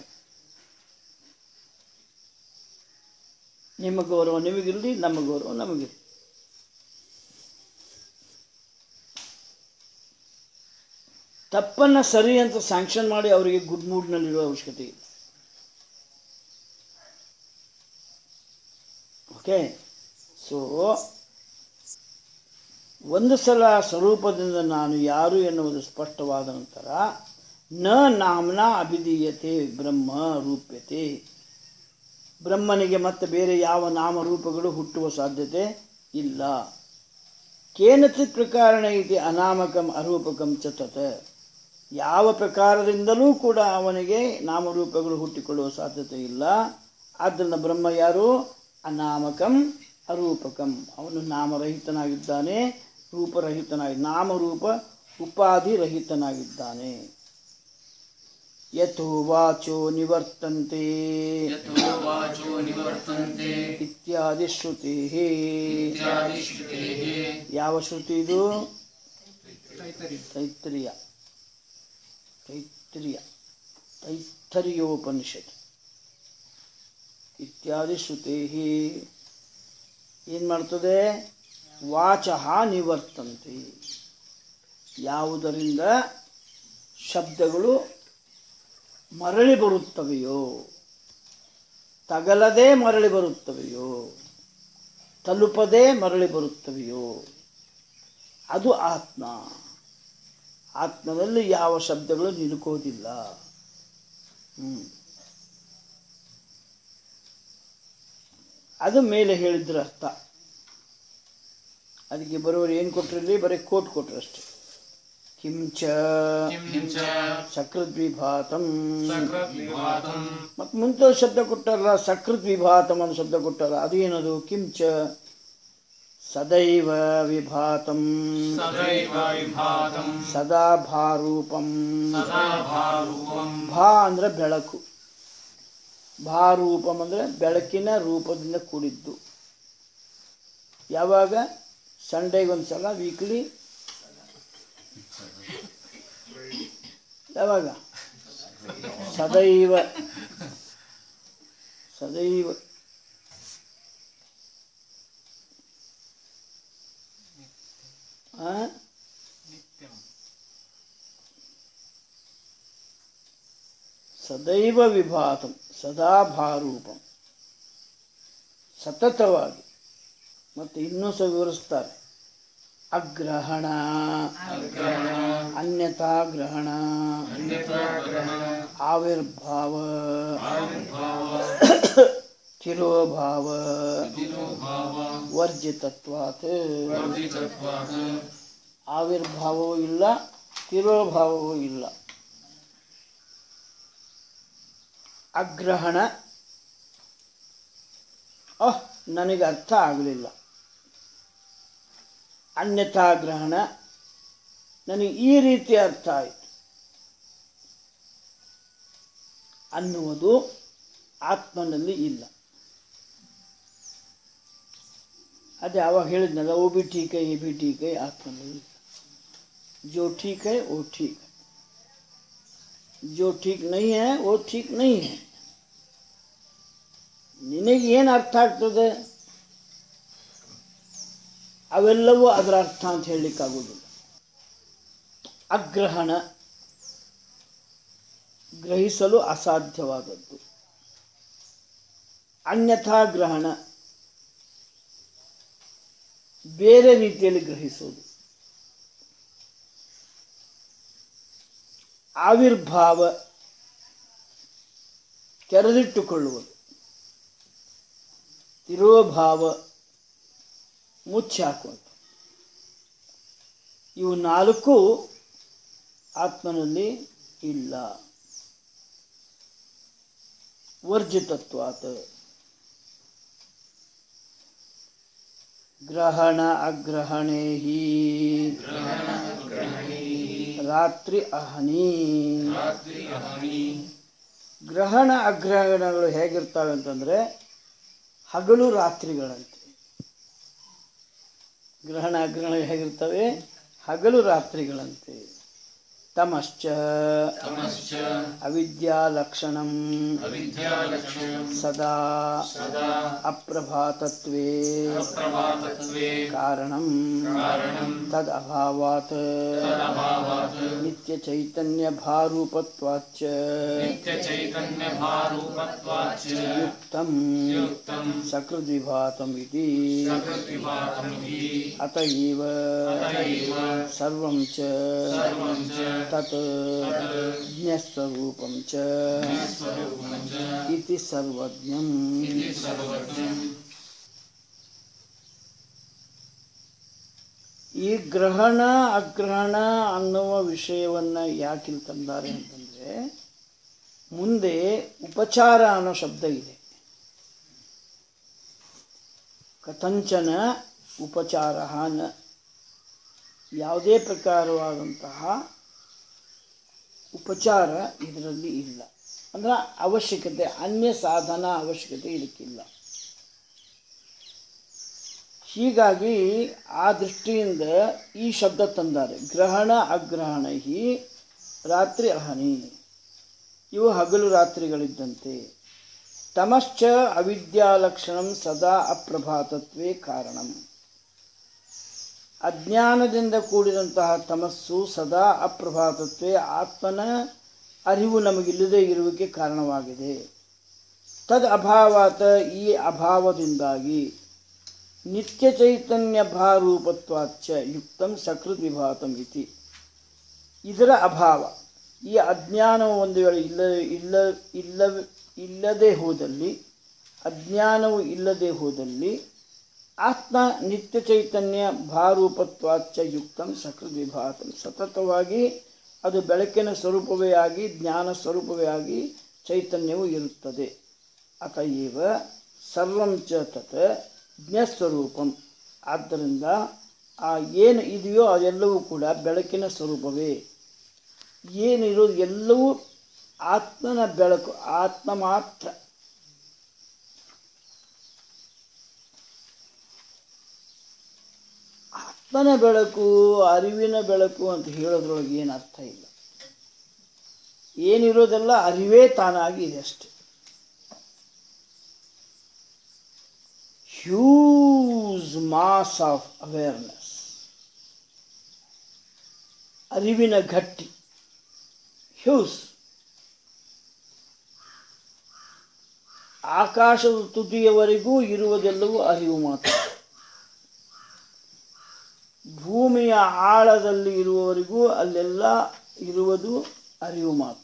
ನಿಮ್ಮ ಗೌರವ ನಿಮಗಿರಲಿ ನಮ್ಮ ಗೌರವ ನಮಗಿರಲಿ ತಪ್ಪನ್ನು ಸರಿ ಅಂತ ಸ್ಯಾಂಕ್ಷನ್ ಮಾಡಿ ಅವರಿಗೆ ಗುಡ್ ಮೂಡ್ನಲ್ಲಿರೋ ಅವಶ್ಯಕತೆ ಇಲ್ಲ ಓಕೆ ಸೊ ಒಂದು ಸಲ ಸ್ವರೂಪದಿಂದ ನಾನು ಯಾರು ಎನ್ನುವುದು ಸ್ಪಷ್ಟವಾದ ನಂತರ ನ ನಾಮ್ನ ಅಭಿಧೀಯತೆ ಬ್ರಹ್ಮ ರೂಪ್ಯತೆ ಬ್ರಹ್ಮನಿಗೆ ಮತ್ತೆ ಬೇರೆ ಯಾವ ನಾಮರೂಪಗಳು ಹುಟ್ಟುವ ಸಾಧ್ಯತೆ ಇಲ್ಲ ಕೇನಚಿತ್ ಪ್ರಕಾರಣ ಇದೆ ಅನಾಮಕಂ ಅರೂಪಕಂ ಚ ತತ್ ಯಾವ ಪ್ರಕಾರದಿಂದಲೂ ಕೂಡ ಅವನಿಗೆ ನಾಮರೂಪಗಳು ಹುಟ್ಟಿಕೊಳ್ಳುವ ಸಾಧ್ಯತೆ ಇಲ್ಲ ಆದ್ದರಿಂದ ಬ್ರಹ್ಮ ಯಾರು ಅನಾಮಕಂ ಅರೂಪಕಂ ಅವನು ನಾಮರಹಿತನಾಗಿದ್ದಾನೆ ರೂಪರಹಿತನಾಗಿ ನಾಮರೂಪ ಉಪಾಧಿ ರಹಿತನಾಗಿದ್ದಾನೆ ಯಥೋ ವಾಚೋ ನಿವರ್ತಂತೆ यतो वाचो निवर्तन्ते ಇತ್ಯಾದಿ ಶ್ರುತಿ इत्यादिश्रुतेः ಯಾವ ಶ್ರುತಿ ಇದು ತೈತ್ರಿಯ ತೈತ್ರಿಯ ತೈತ್ತರಿಯೋಪನಿಷತ್ ಇತ್ಯಾದಿ ಶ್ರುತಿ ಏನು ಮಾಡ್ತದೆ ವಾಚಃ ನಿವರ್ತಂತೆ ಯಾವುದರಿಂದ ಶಬ್ದಗಳು ಮರಳಿ ಬರುತ್ತವೆಯೋ ತಗಲದೆ ಮರಳಿ ಬರುತ್ತವೆಯೋ ತಲುಪದೆ ಮರಳಿ ಬರುತ್ತವೆಯೋ ಅದು ಆತ್ಮ ಆತ್ಮದಲ್ಲಿ ಯಾವ ಶಬ್ದಗಳು ನಿಲುಕೋದಿಲ್ಲ ಹ್ಮ್. ಅದು ಮೇಲೆ ಹೇಳಿದ್ರ ಅರ್ಥ ಅದಕ್ಕೆ ಬರೋರು ಏನು ಕೊಟ್ರಲ್ಲಿ ಬರೀ ಕೋಟ್ ಕೊಟ್ರು ಅಷ್ಟೆ ಕಿಂಚ किं च ಸಕೃತ್ ವಿಭಾತಂ सकृद्विभातम् ಮತ್ತು ಮುಂದೆ ಶಬ್ದ ಕೊಟ್ಟಾರಲ್ಲ ಸಕೃತ್ ವಿಭಾತಂ ಅನ್ನೋ ಶಬ್ದ ಕೊಟ್ಟಾರ ಅದು ಏನದು ಕಿಂಚ ಸದೈವ ವಿಭಾತಂ सदैव विभातम् ಸದಾ ಭಾರೂಪಂ सदा भारूपम् ಭಾ ಅಂದ್ರೆ ಬೆಳಕು ಭಾರೂಪಂ ಅಂದ್ರೆ ಬೆಳಕಿನ ರೂಪದಿಂದ ಕೂಡಿದ್ದು ಯಾವಾಗ ಸಂಡೇಗೆ ಒಂದು ಸಲ ವೀಕ್ಲಿ ಯಾವಾಗ ಸದೈವ ಸದೈವ ಆ? ಸದೈವ ವಿಭಾತಂ ಸದಾ ಭಾರೂಪಂ ಸತತವಾಗಿ ಮತ್ತು ಇನ್ನೂ ಸಹ ವಿವರಿಸ್ತಾರೆ ಅಗ್ರಹಣ ಅನ್ಯತಾ ಗ್ರಹಣ ಆವಿರ್ಭಾವ ತಿರೋಭಾವ ವರ್ಜಿತತ್ವಾತ್ ಆವಿರ್ಭಾವವೂ ಇಲ್ಲ ತಿರೋಭಾವವೂ ಇಲ್ಲ ಅಗ್ರಹಣ ಅಹ್ ನನಗೆ ಅರ್ಥ ಆಗಲಿಲ್ಲ ಅನ್ಯಥಾ ಗ್ರಹಣ ನನಗೆ ಈ ರೀತಿ ಅರ್ಥ ಆಯಿತು ಅನ್ನುವುದು ಆತ್ಮನಲ್ಲಿ ಇಲ್ಲ ಅದೇ ಅವಾಗ ಹೇಳಿದ್ನಲ್ಲ ಓ ಬಿ ठीक है ये भी ठीक है ಆತ್ಮನಲ್ಲಿ ಇಲ್ಲ. जो ठीक है वो ठीक है जो ठीक नहीं है वो ठीक नहीं है ನಿನಗೆ ಏನು ಅರ್ಥ ಆಗ್ತದೆ ಅವೆಲ್ಲವೂ ಅದರ ಅರ್ಥ ಅಂತ ಹೇಳಲಿಕ್ಕಾಗೋದಿಲ್ಲ ಅಗ್ರಹಣ ಗ್ರಹಿಸಲು ಅಸಾಧ್ಯವಾದದ್ದು ಅನ್ಯಥಾ ಗ್ರಹಣ ಬೇರೆ ರೀತಿಯಲ್ಲಿ ಗ್ರಹಿಸೋದು ಆವಿರ್ಭಾವ ತೆರೆದಿಟ್ಟುಕೊಳ್ಳುವುದು ತಿರೋಭಾವ ಮುಚ್ಚಿ ಹಾಕುವುದು ಇವು ನಾಲ್ಕು ಆತ್ಮನಲ್ಲಿ ಇಲ್ಲ ವರ್ಜಿತತ್ವಾತ್ ಗ್ರಹಣ ಅಗ್ರಹಣೇ ಹಿ ರಾತ್ರಿ ಅಹನಿ ಗ್ರಹಣ ಅಗ್ರಹಣಗಳು ಹೇಗಿರ್ತವೆ ಅಂತಂದ್ರೆ ಹಗಲು ರಾತ್ರಿಗಳಂತೆ ಗ್ರಹಣ ಅಗ್ರಹಣ ಹೇಗಿರ್ತವೆ ಹಗಲು ರಾತ್ರಿಗಳಂತೆ ತಮಶ್ಚ तमश्च ಅವಿದ್ಯಾ ಲಕ್ಷಣಂ अविद्यालक्ष्यम् ಸದಾ सदा ಅಪ್ರಭಾತತ್ವೇ अप्रभातत्वे ಕಾರಣಂ कारणम् ತದ್ ಅಭಾವಾತ್ तदभावात् ನಿತ್ಯ ಚೈತನ್ಯ ಭಾರೂಪತ್ವಾಚ್ಚ नित्यचैतन्यभारूपत्वाच्च ಯುಕ್ತಂ युक्तम् ಸಕೃದ್ವಿಭಾತಂ ಇತಿ सकृद्विभातमिति ಅತ ಇವ एव ಸರ್ವಂ ಚ सर्वं च ತತ್ ಜ್ಞಸ್ವರೂಪಂ ಚ स्वरूपम् च ಇತಿ ಸರ್ವಜ್ಞಂ इति सर्वज्ञम् ಈ ಗ್ರಹಣ ಅಗ್ರಹಣ ಅನ್ನುವ ವಿಷಯವನ್ನು ಯಾಕೆ ಇಲ್ಲಿ ತಂದಾರೆ ಅಂತಂದರೆ ಮುಂದೆ ಉಪಚಾರ ಅನ್ನೋ ಶಬ್ದ ಇದೆ ಕಥಂಚನ ಉಪಚಾರ ನ ಯಾವುದೇ ಪ್ರಕಾರವಾದಂತಹ ಉಪಚಾರ ಇದರಲ್ಲಿ ಇಲ್ಲ ಅಂದ್ರೆ ಅವಶ್ಯಕತೆ ಅನ್ಯ ಸಾಧನ ಅವಶ್ಯಕತೆ ಇದಕ್ಕಿಲ್ಲ ಹೀಗಾಗಿ ಆ ದೃಷ್ಟಿಯಿಂದ ಈ ಶಬ್ದ ತಂದಾರೆ ಗ್ರಹಣ ಅಗ್ರಹಣ ಹಿ ರಾತ್ರಿ ಅಹನಿ ಇವು ಹಗಲು ರಾತ್ರಿಗಳಿದ್ದಂತೆ ತಮಶ್ಚ ಅವಿದ್ಯಾಲಕ್ಷಣಂ ಸದಾ ಅಪ್ರಭಾತತ್ವೇ ಕಾರಣಂ ಅಜ್ಞಾನದಿಂದ ಕೂಡಿದಂತಹ ತಮಸ್ಸು ಸದಾ ಅಪ್ರಭಾತತ್ವೇ ಆತ್ಮನ ಅರಿವು ನಮಗಿಲ್ಲದೆ ಇರುವಿಕೆ ಕಾರಣವಾಗಿದೆ ತದ್ ಅಭಾವಾತ ಈ ಅಭಾವದಿಂದಾಗಿ ನಿತ್ಯ ಚೈತನ್ಯ ಭಾರೂಪತ್ವಾಚ್ಚ ಯುಕ್ತಂ ಸಕೃತ್ ವಿಭಾತಂ ಇತಿ ಇದರ ಅಭಾವ ಈ ಅಜ್ಞಾನವು ಒಂದು ವೇಳೆ ಇಲ್ಲ ಇಲ್ಲ ಇಲ್ಲ ಇಲ್ಲದೆ ಹೋದಲ್ಲಿ ಅಜ್ಞಾನವು ಇಲ್ಲದೆ ಹೋದಲ್ಲಿ ಆತ್ಮ ನಿತ್ಯ ಚೈತನ್ಯ ಭಾರೂಪತ್ವಾಚ್ಚ ಯುಕ್ತಂ ಸಕೃತ್ ವಿಭಾತಂ ಸತತವಾಗಿ ಅದು ಬೆಳಕಿನ ಸ್ವರೂಪವೇ ಆಗಿ ಜ್ಞಾನ ಸ್ವರೂಪವೇ ಆಗಿ ಚೈತನ್ಯವು ಇರುತ್ತದೆ ಅತಏವ ಸರ್ವಂ ಚ ತತ್ ಜ್ಞಸ್ವರೂಪಂ ಆದ್ದರಿಂದ ಆ ಏನು ಇದೆಯೋ ಅದೆಲ್ಲವೂ ಕೂಡ ಬೆಳಕಿನ ಸ್ವರೂಪವೇ ಏನಿರೋದು ಎಲ್ಲವೂ ಆತ್ಮನ ಬೆಳಕು ಆತ್ಮ ಮಾತ್ರ ಆತ್ಮನ ಬೆಳಕು ಅರಿವಿನ ಬೆಳಕು ಅಂತ ಹೇಳೋದ್ರೊಳಗೆ ಏನು ಅರ್ಥ ಇಲ್ಲ ಏನಿರೋದೆಲ್ಲ ಅರಿವೇ ತಾನಾಗಿ ಇದೆ ಅಷ್ಟೆ ಹ್ಯೂಸ್ ಮಾಸ್ ಆಫ್ ಅವೇರ್ನೆಸ್ ಅರಿವಿನ ಗಟ್ಟಿ ಹ್ಯೂಸ್ ಆಕಾಶದ ತುದಿಯವರೆಗೂ ಇರುವುದೆಲ್ಲವೂ ಅರಿವು ಮಾತ್ರ ಭೂಮಿಯ ಆಳದಲ್ಲಿ ಇರುವವರೆಗೂ ಅಲ್ಲೆಲ್ಲ ಇರುವುದು ಅರಿವು ಮಾತ್ರ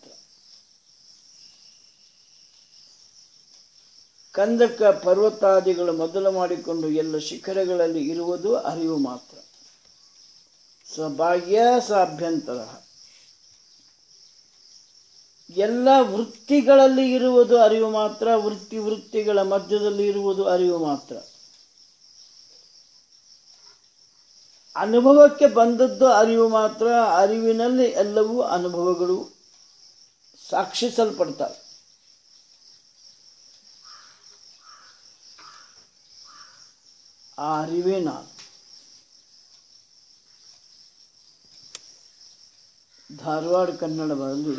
ಕಂದಕ ಪರ್ವತಾದಿಗಳು ಮೊದಲು ಮಾಡಿಕೊಂಡು ಎಲ್ಲ ಶಿಖರಗಳಲ್ಲಿ ಇರುವುದು ಅರಿವು ಮಾತ್ರ ಸ ಬಾಹ್ಯ ಸ ಅಭ್ಯಂತರ ಎಲ್ಲ ವೃತ್ತಿಗಳಲ್ಲಿ ಇರುವುದು ಅರಿವು ಮಾತ್ರ ವೃತ್ತಿ ವೃತ್ತಿಗಳ ಮಧ್ಯದಲ್ಲಿ ಇರುವುದು ಅರಿವು ಮಾತ್ರ ಅನುಭವಕ್ಕೆ ಬಂದದ್ದು ಅರಿವು ಮಾತ್ರ ಅರಿವಿನಲ್ಲಿ ಎಲ್ಲವೂ ಅನುಭವಗಳು ಸಾಕ್ಷಿಸಲ್ಪಡ್ತವೆ ಆ ಅರಿವೇ ನಾನು ಧಾರವಾಡ ಕನ್ನಡದಲ್ಲಿ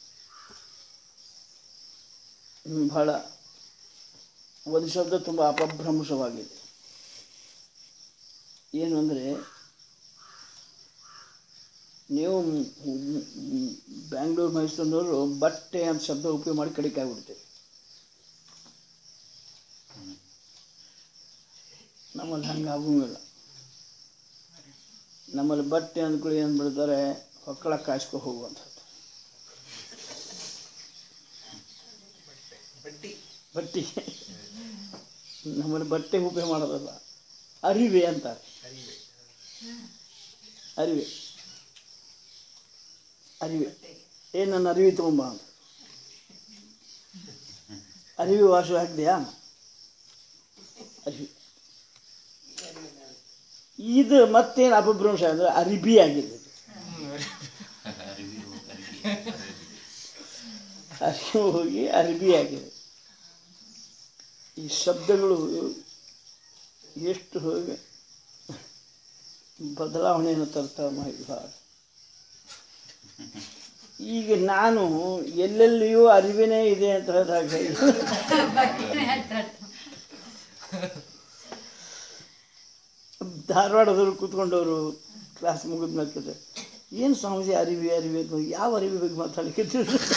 ಹ್ಮ್, ಬಹಳ ಒಂದು ಶಬ್ದ ತುಂಬ ಅಪಭ್ರಂಶವಾಗಿದೆ ಏನು ಅಂದರೆ ನೀವು ಮ್- ಮ್- ಮ್- ಬ್ಯಾಂಗ್ಳೂರು ಮೈಸೂರಿನವರು ಬಟ್ಟೆ ಅಂತ ಶಬ್ದ ಉಪಯೋಗ ಮಾಡಿ ಕಡಿಕೆ ಆಗ್ಬಿಡ್ತೀವಿ ನಮ್ಮಲ್ಲಿ ಹಂಗೆ ಆಗೋಂಗಿಲ್ಲ ನಮ್ಮಲ್ಲಿ ಬಟ್ಟೆ ಅಂದ್ಕೊಳ್ಳಿ ಏನು ಬಿಡ್ತಾರೆ ಹೊಕ್ಕಳ ಕಾಯ್ಸ್ಕೊ ಹೋಗುವಂಥದ್ದು ಬಟ್ಟಿ ನಮ್ಮಲ್ಲಿ ಬಟ್ಟೆ ಉಪಯೋಗ ಮಾಡೋದಲ್ಲ ಅರಿವೆ ಅಂತಾರೆ ಅರಿವೆ ಅರಿವೆ ಏ ನನ್ನ ಅರಿವಿ ತಗೊಂಬ ಅಂತ ಅರಿವಿ ವಾಶು ಹಾಕಿದೆಯಾ ಅರಿವಿ ಇದು ಮತ್ತೇನು ಅಪಭ್ರಂಶ ಅಂದರೆ ಅರಿಬಿ ಆಗಿದೆ ಇದು. ಅರಿವು ಹೋಗಿ ಅರಿಬಿ ಆಗಿದೆ ಈ ಶಬ್ದಗಳು ಎಷ್ಟು ಹೋಗಿ ಬದಲಾವಣೆಯನ್ನು ತರ್ತಾ ಮಹಿಳಾ ಈಗ ನಾನು ಎಲ್ಲೆಲ್ಲಿಯೂ ಅರಿವಿನೇ ಇದೆ ಅಂತ ಹೇಳಿದಾಗ ಧಾರವಾಡದವರು ಕೂತ್ಕೊಂಡವರು ಕ್ಲಾಸ್ ಮುಗಿದ ಮೇಲೆ ಏನು ಸ್ವಾಮೀಜಿ ಅರಿವಿ ಅರಿವಿ ಅಂತ ಯಾವ ಅರಿವಿ ಬಗ್ಗೆ ಮಾತಾಡಲಿಕ್ಕೆ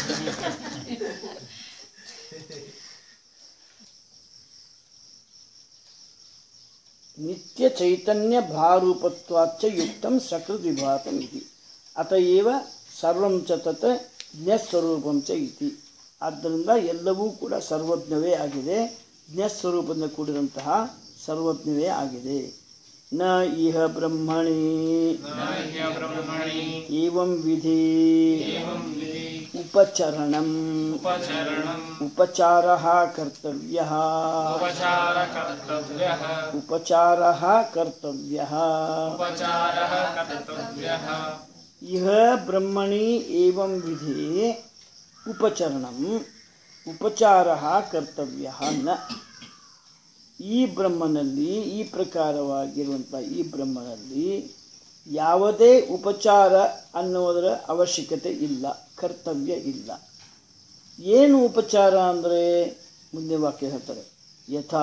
ನಿತ್ಯ ಚೈತನ್ಯ ಭಾರೂಪತ್ವಾಚ್ಚ ಯುಕ್ತಂ ಸಕೃತ್ ವಿಭಾತಂ ಇತಿ ಅತಏವ ಸರ್ವಂ ಚ ತತ್ ಜ್ಞಸ್ವರೂಪಂ ಚ ಇತಿ ಆದ್ದರಿಂದ ಎಲ್ಲವೂ ಕೂಡ ಸರ್ವಜ್ಞವೇ ಆಗಿದೆ ಜ್ಞಸ್ವರೂಪದಿಂದ ಕೂಡಿದಂತಹ ಸರ್ವಜ್ಞವೇ ಆಗಿದೆ ನ ಇಹ ಬ್ರಹ್ಮಣಿ न ह्यब्रह्मणि ಏವಂ ವಿಧಿ एवं विधि ಉಪಚರಣಂ उपचरणम् ಉಪಚಾರಃ ಕರ್ತವ್ಯಃ उपचारकर्तव्यः ಉಪಚಾರಃ ಕರ್ತವ್ಯಃ उपचारः कर्तव्यः ಇಹ ಬ್ರಹ್ಮಣಿ ಏವಂ ವಿಧಿ ಉಪಚರಣಂ ಉಪಚಾರಃ ಕರ್ತವ್ಯಃ ನ ಈ ಬ್ರಹ್ಮನಲ್ಲಿ ಈ ಪ್ರಕಾರವಾಗಿರುವಂಥ ಈ ಬ್ರಹ್ಮನಲ್ಲಿ ಯಾವುದೇ ಉಪಚಾರ ಅನ್ನುವುದರ ಅವಶ್ಯಕತೆ ಇಲ್ಲ ಕರ್ತವ್ಯ ಇಲ್ಲ ಏನು ಉಪಚಾರ ಅಂದರೆ ಮುಂದೆ ವಾಕ್ಯ ಹೇಳ್ತಾರೆ ಯಥಾ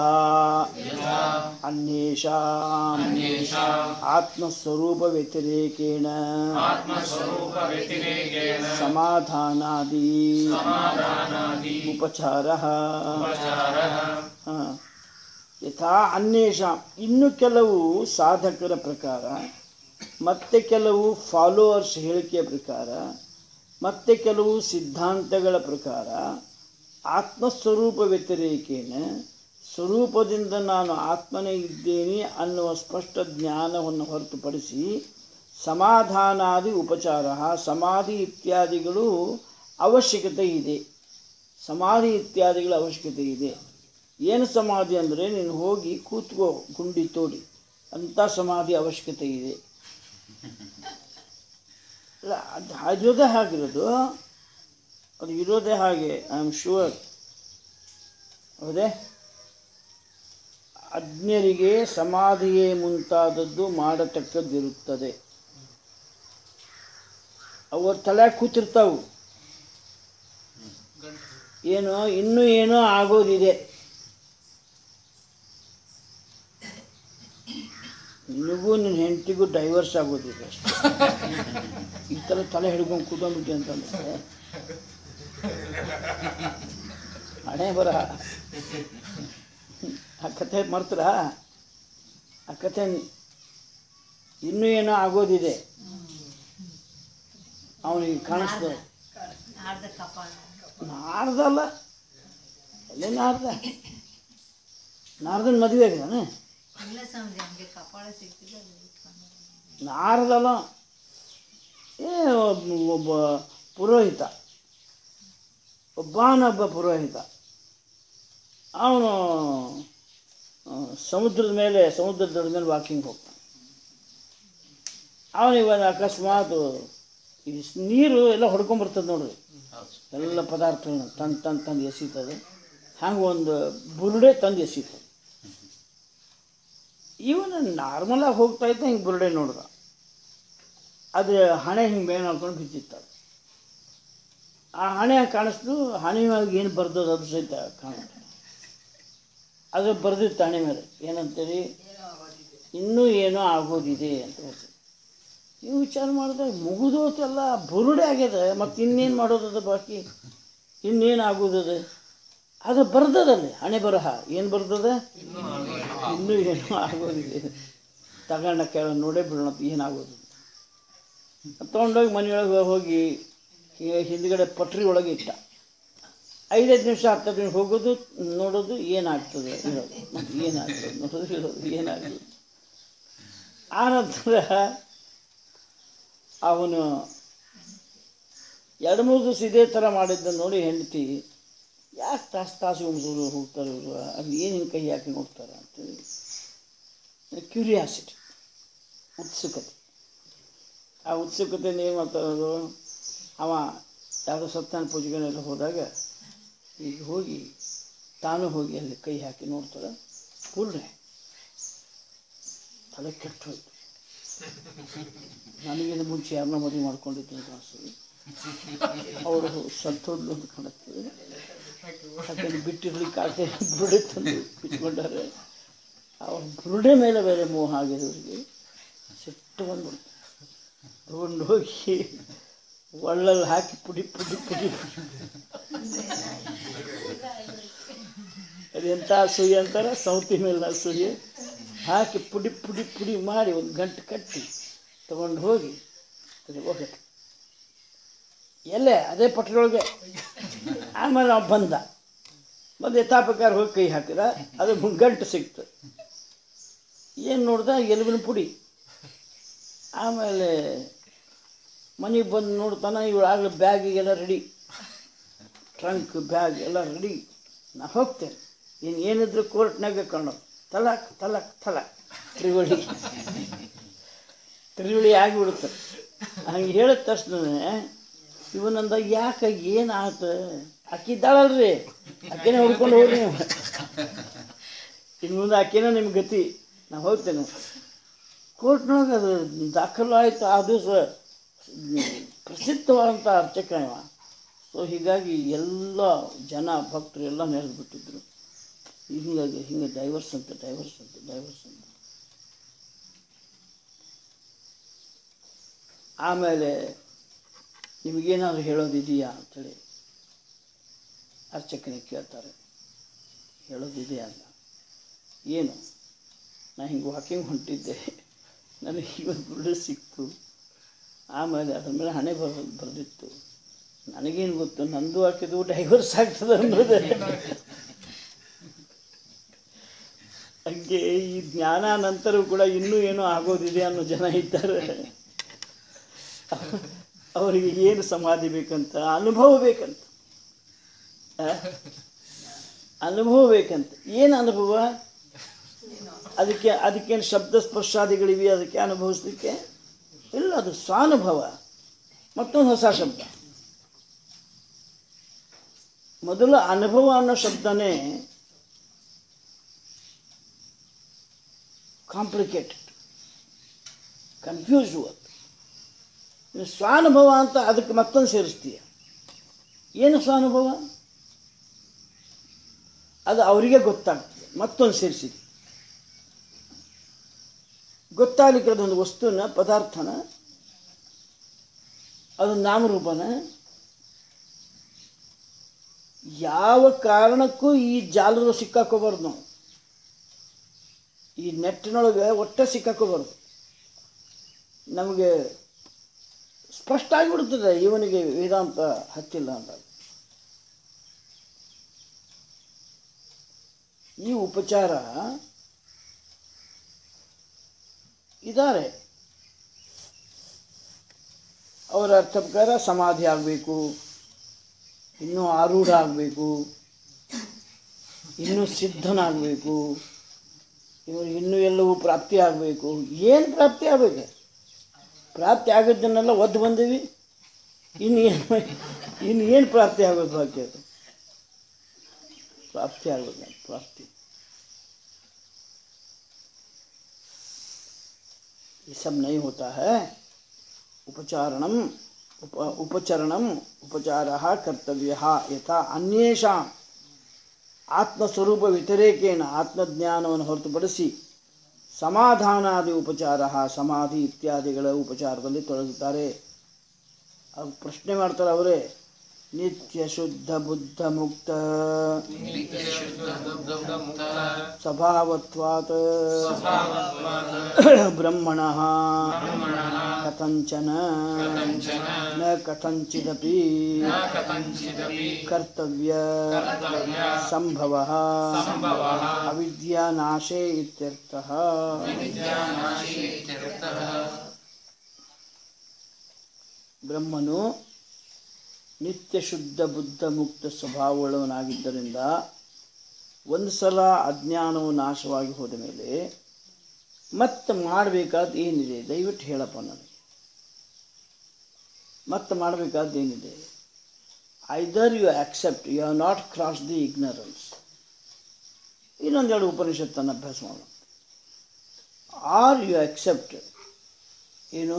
ಅನ್ಯೇಷಾಂ अन्येषाम् ಆತ್ಮಸ್ವರೂಪ ವ್ಯತಿರೇಕೇಣ आत्मस्वरूपव्यतिरेकेण ಸಮಾಧಾನಾದಿ समाधानादि ಉಪಚಾರ उपचारः ಯಥಾ ಅನ್ಯೇಷಾಂ ಇನ್ನು ಕೆಲವು ಸಾಧಕರ ಪ್ರಕಾರ ಮತ್ತೆ ಕೆಲವು ಫಾಲೋವರ್ಸ್ ಹೇಳಿಕೆಯ ಪ್ರಕಾರ ಮತ್ತೆ ಕೆಲವು ಸಿದ್ಧಾಂತಗಳ ಪ್ರಕಾರ ಆತ್ಮಸ್ವರೂಪ ವ್ಯತಿರೇಕೇನ ಸ್ವರೂಪದಿಂದ ನಾನು ಆತ್ಮನೇ ಇದ್ದೇನೆ ಅನ್ನುವ ಸ್ಪಷ್ಟ ಜ್ಞಾನವನ್ನು ಹೊರತುಪಡಿಸಿ ಸಮಾಧಾನಾದಿ ಉಪಚಾರ ಸಮಾಧಿ ಇತ್ಯಾದಿಗಳು ಅವಶ್ಯಕತೆ ಇದೆ ಸಮಾಧಿ ಇತ್ಯಾದಿಗಳ ಅವಶ್ಯಕತೆ ಇದೆ ಏನು ಸಮಾಧಿ ಅಂದರೆ ನೀನು ಹೋಗಿ ಕೂತ್ಕೋ ಗುಂಡಿ ತೋಡಿ ಅಂಥ ಸಮಾಧಿ ಅವಶ್ಯಕತೆ ಇದೆ ಅಲ್ಲ ಅದು ಇರೋದೇ ಹಾಗಿರೋದು ಅದು ಇರೋದೇ ಹಾಗೆ ಐ ಆಮ್ ಶೂರ್ ಹೌದೇ ಅಜ್ಞರಿಗೆ ಸಮಾಧಿಯೇ ಮುಂತಾದದ್ದು ಮಾಡತಕ್ಕದ್ದಿರುತ್ತದೆ ಅವ್ರ ತಲೆ ಕೂತಿರ್ತಾವು ಏನೋ ಇನ್ನೂ ಏನೋ ಆಗೋದಿದೆ ನಿನಗೂ ನಿನ್ನ ಹೆಂಡತಿಗೂ ಡೈವರ್ಸ್ ಆಗೋದಿದೆ ಅಷ್ಟೇ ಈ ಥರ ತಲೆ ಹಿಡ್ಕೊಂಡು ಕೂತ್ಕೊಂಡ್ಬಿಟ್ಟು ಅಂತಂದ್ರೆ ಹಣೆ ಬರ ಆ ಕಥೆ ಮರ್ತರ ಆ ಕಥೆ ಇನ್ನೂ ಏನೋ ಆಗೋದಿದೆ ಅವನಿಗೆ ಕಾಣಿಸ್ತದೆ ನಾಡ್ದ ಕಪಾಳ ನಾರ್ದಲ್ಲ ಎಲ್ಲಿ ನಾರ್ದ ನಾರ್ದನ್ ಮದುವೆ ಆಗಿದಾನೆ ಇಲ್ಲ ಸ್ವಾಮಿ ಹಂಗೆ ಕಪಾಳ ಸಿಗ್ತಿದೆ ಅದು ಇಟ್ಕೊಂಡು ನಾರದಲ್ಲ ಏ ಒಬ್ಬ ಒಬ್ಬ ಪುರೋಹಿತ ಒಬ್ಬನೊಬ್ಬ ಪುರೋಹಿತ ಅವನು ಸಮುದ್ರದ ಮೇಲೆ ಸಮುದ್ರದ ದಡ ಮೇಲೆ ವಾಕಿಂಗ್ ಹೋಗ್ತಾನೆ ಅವನಿಗೆ ಅಕಸ್ಮಾತ್ ಈ ಸ್- ನೀರು ಎಲ್ಲ ಹೊಡ್ಕೊಂಬರ್ತದೆ ನೋಡ್ರಿ ಎಲ್ಲ ಪದಾರ್ಥಗಳನ್ನ ತಂದು ತಂದು ತಂದು ಎಸೀತದೆ ಹಂಗೆ ಒಂದು ಬುರುಡೆ ತಂದು ಎಸೀತದೆ ಇವನು ನಾರ್ಮಲಾಗಿ ಹೋಗ್ತಾ ಇದ್ದ ಹಿಂಗೆ ಬುರುಡೆ ನೋಡ್ದ ಅದು ಹಣೆ ಹಿಂಗೆ ಮೇಲೆ ಹಾಕೊಂಡು ಬಿದ್ದಿತ್ತು ಅದು. ಆ ಹಣೆ ಕಾಣಿಸ್ತು ಹಣೆ ಮ್ಯಾಗ ಏನು ಬರ್ದದ ಅದು ಸಹಿತ ಕಾಣುತ್ತೆ ಅದು ಬರ್ದಿತ್ತು ಹಣೆ ಮೇಲೆ ಏನಂತೀರಿ ಇನ್ನೂ ಏನೋ ಆಗೋದಿದೆ ಅಂತ ಹೇಳ್ತೀವಿ ನೀವು ವಿಚಾರ ಮಾಡಿದ್ರೆ ಮುಗಿದೋತೆಲ್ಲ ಬುರುಡೆ ಆಗ್ಯದ ಮತ್ತು ಇನ್ನೇನು ಮಾಡೋದದ ಬಾಕಿ ಇನ್ನೇನು ಆಗೋದದ ಅದು ಬರ್ದದಲ್ಲಿ ಹಣೆ ಬರಹ ಏನು ಬರ್ದದ ಇನ್ನೂ ಏನೋ ಆಗೋದಿದೆ ತಗೊಂಡ ಕೆಳ ನೋಡೇ ಬಿಡೋಣ ಅಂತ ಏನಾಗೋದು ತೊಗೊಂಡೋಗಿ ಮನೆಯೊಳಗೆ ಹೋಗಿ ಹಿ- ಹಿಂದ್ಗಡೆ ಪಟ್ರಿ ಒಳಗೆ ಇಟ್ಟ ಐದೈದು ನಿಮಿಷ ಹತ್ತು ನಿಮಿಷ ಹೋಗೋದು ನೋಡೋದು ಏನಾಗ್ತದೆ ಹೇಳೋದು ಏನಾಗ್ತದೆ ನೋಡೋದು ಹೇಳೋದು ಏನಾಗ್ತದೆ ಆ ನಂತರ ಅವನು ಎರಡು ಮೂರು ದಿವಸ ಇದೇ ಥರ ಮಾಡಿದ್ದ ನೋಡಿ ಹೆಂಡತಿ ಯಾಕೆ ತಾಸು ತಾಸು ಉಮ್ಸೋರು ಹೋಗ್ತಾರೆ ಇವರು ಅಲ್ಲಿ ಏನು ಹಿಂಗೆ ಕೈ ಹಾಕಿ ನೋಡ್ತಾರೆ ಅಂತೇಳಿ ಕ್ಯೂರಿಯಾಸಿಟಿ ಉತ್ಸುಕತೆ ಆ ಉತ್ಸುಕತೆಯಿಂದ ಏನು ಮಾಡ್ತಾರೋದು ಅವ ಯಾವುದೋ ಸತ್ಯನಾರಾಯಣ ಪೂಜೆಗಳೆಲ್ಲ ಹೋದಾಗ ಈಗ ಹೋಗಿ ತಾನು ಹೋಗಿ ಅಲ್ಲಿ ಕೈ ಹಾಕಿ ನೋಡ್ತಾಳೆ ಪೂರ್ಣೆ ತಲೆ ಕೆಟ್ಟು ಹೋಯ್ತು ನನಗಿಂತ ಮುಂಚೆ ಯಾರನ್ನ ಮದುವೆ ಮಾಡ್ಕೊಂಡಿದ್ದು ಅಂತ ಅನಿಸ್ತದೆ ಅವರು ಸತ್ತೋದ್ಲು ಅಂತ ಕಾಣುತ್ತದೆ ಅದನ್ನು ಬಿಟ್ಟಿರ್ಲಿಕ್ಕೆ ಆಗದೆ ಬುರುಡೆ ತಂದು ಬಿಟ್ಕೊಂಡಾರೆ ಅವ್ರ ಬುರುಡೆ ಮೇಲೆ ಬೇರೆ ಮೋಹ ಆಗಿದೆ ಅವರಿಗೆ ಸಿಟ್ಟು ಬಂದ್ಬಿಡ್ತು ತಗೊಂಡು ಹೋಗಿ ಒಳ್ಳಲ್ಲಿ ಹಾಕಿ ಪುಡಿ ಪುಡಿ ಪುಡಿ ಪುಡಿ ಅದೆಂಥ ಅಸೂಯೆ ಅಂತಾರೆ ಸೌತಿ ಮೇಲೆ ಅಸೂಯೆ ಹಾಕಿ ಪುಡಿ ಪುಡಿ ಪುಡಿ ಮಾಡಿ ಒಂದು ಗಂಟೆ ಕಟ್ಟಿ ತಗೊಂಡು ಹೋಗಿ ಅದು ಹೋಗಕ್ಕೆ ಎಲ್ಲೇ ಅದೇ ಪಟ್ಟಣೊಳಗೆ ಆಮೇಲೆ ನಾವು ಬಂದ ಬಂದು ಯಥಾ ಪ್ರಕಾರ ಹೋಗಿ ಕೈ ಹಾಕಿದ ಅದು ಗಂಟು ಸಿಕ್ತು ಏನು ನೋಡ್ದೆ ಎಲುಬಿನ ಪುಡಿ ಆಮೇಲೆ ಮನೆಗೆ ಬಂದು ನೋಡ್ತಾನೆ ಇವಳಾಗಲೇ ಬ್ಯಾಗಿಗೆಲ್ಲ ರೆಡಿ ಟ್ರಂಕ್ ಬ್ಯಾಗ್ ಎಲ್ಲ ರೆಡಿ ನಾ ಹೋಗ್ತೇನೆ ಇನ್ನು ಏನಿದ್ರು ಕೋರ್ಟ್ನಾಗ ಕಾಣೋದು ತಲಾಕ್ ತಲಾಕ್ ತಲಾಕ್ ತ್ರಿವಳಿ ತ್ರಿವಳಿ ಆಗಿಬಿಡುತ್ತೆ ಹಂಗೆ ಹೇಳಿದ ತಕ್ಷಣ ಇವನಂದ ಯಾಕೆ ಏನಾಯ್ತು ಆಕಿ ಇದ್ದಾಳಲ್ರಿ ಆಕೆನೇ ಹುಡ್ಕೊಂಡು ಹೋಗ್ರಿ ನೀವು ಇನ್ನು ಮುಂದೆ ಆಕೆನೇ ನಿಮ್ಮ ಗತಿ ನಾ ಹೋಗ್ತೇನೆ ಕೋರ್ಟ್ನೊಳಗೆ ಅದು ದಾಖಲು ಆಯಿತು ಆ ದಿವಸ ಪ್ರಸಿದ್ಧವಾದಂಥ ಅರ್ಚಕ ಇವ ಸೊ ಹೀಗಾಗಿ ಎಲ್ಲ ಜನ ಭಕ್ತರು ಎಲ್ಲ ನೆರೆದು ಬಿಟ್ಟಿದ್ರು ಹಿಂಗಾಗಿ ಹಿಂಗೆ ಡೈವರ್ಸ್ ಅಂತ ಡೈವರ್ಸ್ ಅಂತ ಡೈವರ್ಸ್ ಅಂತ ಆಮೇಲೆ ನಿಮಗೇನಾದ್ರು ಹೇಳೋದಿದೆಯಾ ಅಂಥೇಳಿ ಅರ್ಚಕನಿಗೆ ಕೇಳ್ತಾರೆ ಹೇಳೋದಿದೆಯಾ ಅಂತ ಏನು ನಾ ಹಿಂಗೆ ವಾಕಿಂಗ್ ಹೊಂಟಿದ್ದೆ ನನಗೆ ಇವತ್ತು ಬಿಡು ಸಿಕ್ತು ಆಮೇಲೆ ಅದ್ರ ಮೇಲೆ ಹಣೆ ಬರ ಬರೆದಿತ್ತು ನನಗೇನು ಗೊತ್ತು ನಂದು ಹಾಕಿದ್ದು ಡೈವರ್ಸ್ ಆಗ್ತದೆ ಅನ್ನೋದು ಹಂಗೆ ಈ ಜ್ಞಾನ ನಂತರ ಕೂಡ ಇನ್ನೂ ಏನೋ ಆಗೋದಿದೆ ಅನ್ನೋ ಜನ ಇದ್ದಾರೆ ಅವರಿಗೆ ಏನು ಸಮಾಧಿ ಬೇಕಂತ ಅನುಭವ ಬೇಕಂತ ಆ? ಅನುಭವ ಬೇಕಂತ ಏನು ಅನುಭವ ಅದಕ್ಕೆ ಅದಕ್ಕೇನು ಶಬ್ದ ಸ್ಪರ್ಶಾದಿಗಳಿವೆ ಅದಕ್ಕೆ ಅನುಭವಿಸ್ಲಿಕ್ಕೆ ಇಲ್ಲ ಅದು ಸ್ವಾನುಭವ ಮತ್ತೊಂದು ಹೊಸ ಶಬ್ದ ಮೊದಲು ಅನುಭವ ಅನ್ನೋ ಶಬ್ದನೇ ಕಾಂಪ್ಲಿಕೇಟೆಡ್ ಕನ್ಫ್ಯೂಸ್ ವರ್ಡ್ ಇನ್ನು ಸ್ವಾನುಭವ ಅಂತ ಅದಕ್ಕೆ ಮತ್ತೊಂದು ಸೇರಿಸ್ತೀಯ ಏನು ಸ್ವಾನುಭವ ಅದು ಅವರಿಗೆ ಗೊತ್ತಾಗ್ತದೆ ಮತ್ತೊಂದು ಸೇರಿಸಿದೆ ಗೊತ್ತಾಗಲಿಕ್ಕೆ ಅದೊಂದು ವಸ್ತುನ ಪದಾರ್ಥನ ಅದೊಂದು ನಾಮರೂಪನ ಯಾವ ಕಾರಣಕ್ಕೂ ಈ ಜಾಲರು ಸಿಕ್ಕಾಕೋಬಾರ್ದು ನಾವು ಈ ನೆಟ್ಟಿನೊಳಗೆ ಒಟ್ಟೆ ಸಿಕ್ಕಾಕೋಬಾರ್ದು ನಮಗೆ ಸ್ಪಷ್ಟ ಆಗಿಬಿಡ್ತದೆ ಇವನಿಗೆ ವೇದಾಂತ ಹತ್ತಿಲ್ಲ ಅಂತ ಈ ಉಪಚಾರ ಇದ್ದಾರೆ ಅವರ ಅರ್ಥ ಪ್ರಕಾರ ಸಮಾಧಿ ಆಗಬೇಕು ಇನ್ನೂ ಆರೂಢ ಆಗಬೇಕು ಇನ್ನೂ ಸಿದ್ಧನಾಗಬೇಕು ಇವರು ಇನ್ನೂ ಎಲ್ಲವೂ ಪ್ರಾಪ್ತಿ ಆಗಬೇಕು ಏನು ಪ್ರಾಪ್ತಿ ಆಗಬೇಕು ಪ್ರಾಪ್ತಿ ಆಗಿದ್ದನ್ನೆಲ್ಲ ಒದ್ದು ಬಂದೀವಿ ಇನ್ನು ಏನು ಇನ್ನು ಏನು ಪ್ರಾಪ್ತಿ ಆಗೋದು ಬಾಕಿ ಅದು ಪ್ರಾಪ್ತಿ ಆಗಬೇಕು ಪ್ರಾಪ್ತಿ ये सब नहीं होता है उपचारणम उप उपचरणम उपचारः कर्तव्यः यथा अन्येषाಂ ಆತ್ಮಸ್ವರೂಪ ವ್ಯತಿರೇಕೇಣ ಆತ್ಮಜ್ಞಾನವನ್ನು ಹೊರತುಪಡಿಸಿ ಸಮಾಧಾನಾದಿ ಉಪಚಾರ ಸಮಾಧಿ ಇತ್ಯಾದಿಗಳ ಉಪಚಾರದಲ್ಲಿ ತೊಡಗುತ್ತಾರೆ ಅವ್ರು ಪ್ರಶ್ನೆ ಮಾಡ್ತಾರೆ ಅವರೇ ನಿತ್ಯ ಶುದ್ಧ ಬುದ್ಧ ಮುಕ್ತ ಸ್ವಭಾವತ್ವಾತ್ ಬ್ರಹ್ಮಣ ಕಥಂಚನ ನ ಕಥಂಚಿದಪಿ ಕರ್ತವ್ಯ ಸಂಭವ ಅವಿದ್ಯಾನಾಶೇ ಇತ್ಯರ್ಥಃ ಬ್ರಹ್ಮನು ನಿತ್ಯ ಶುದ್ಧ ಬುದ್ಧ ಮುಕ್ತ ಸ್ವಭಾವವುಳ್ಳವನಾಗಿದ್ದರಿಂದ ಒಂದು ಸಲ ಅಜ್ಞಾನವು ನಾಶವಾಗಿ ಹೋದ ಮೇಲೆ ಮತ್ತೆ ಮಾಡಬೇಕಾದ ಏನಿದೆ ದಯವಿಟ್ಟು ಹೇಳಪ್ಪ ನನಗೆ ಮತ್ತೆ ಮಾಡಬೇಕಾದ ಏನಿದೆ either you accept you have not cross the ignorance ಇನ್ನೊಂದೆರಡು ಉಪನಿಷತ್ತನ್ನು ಅಭ್ಯಾಸ ಮಾಡೋಣ ಆರ್ ಯು ಆಕ್ಸೆಪ್ಟ್ ಏನು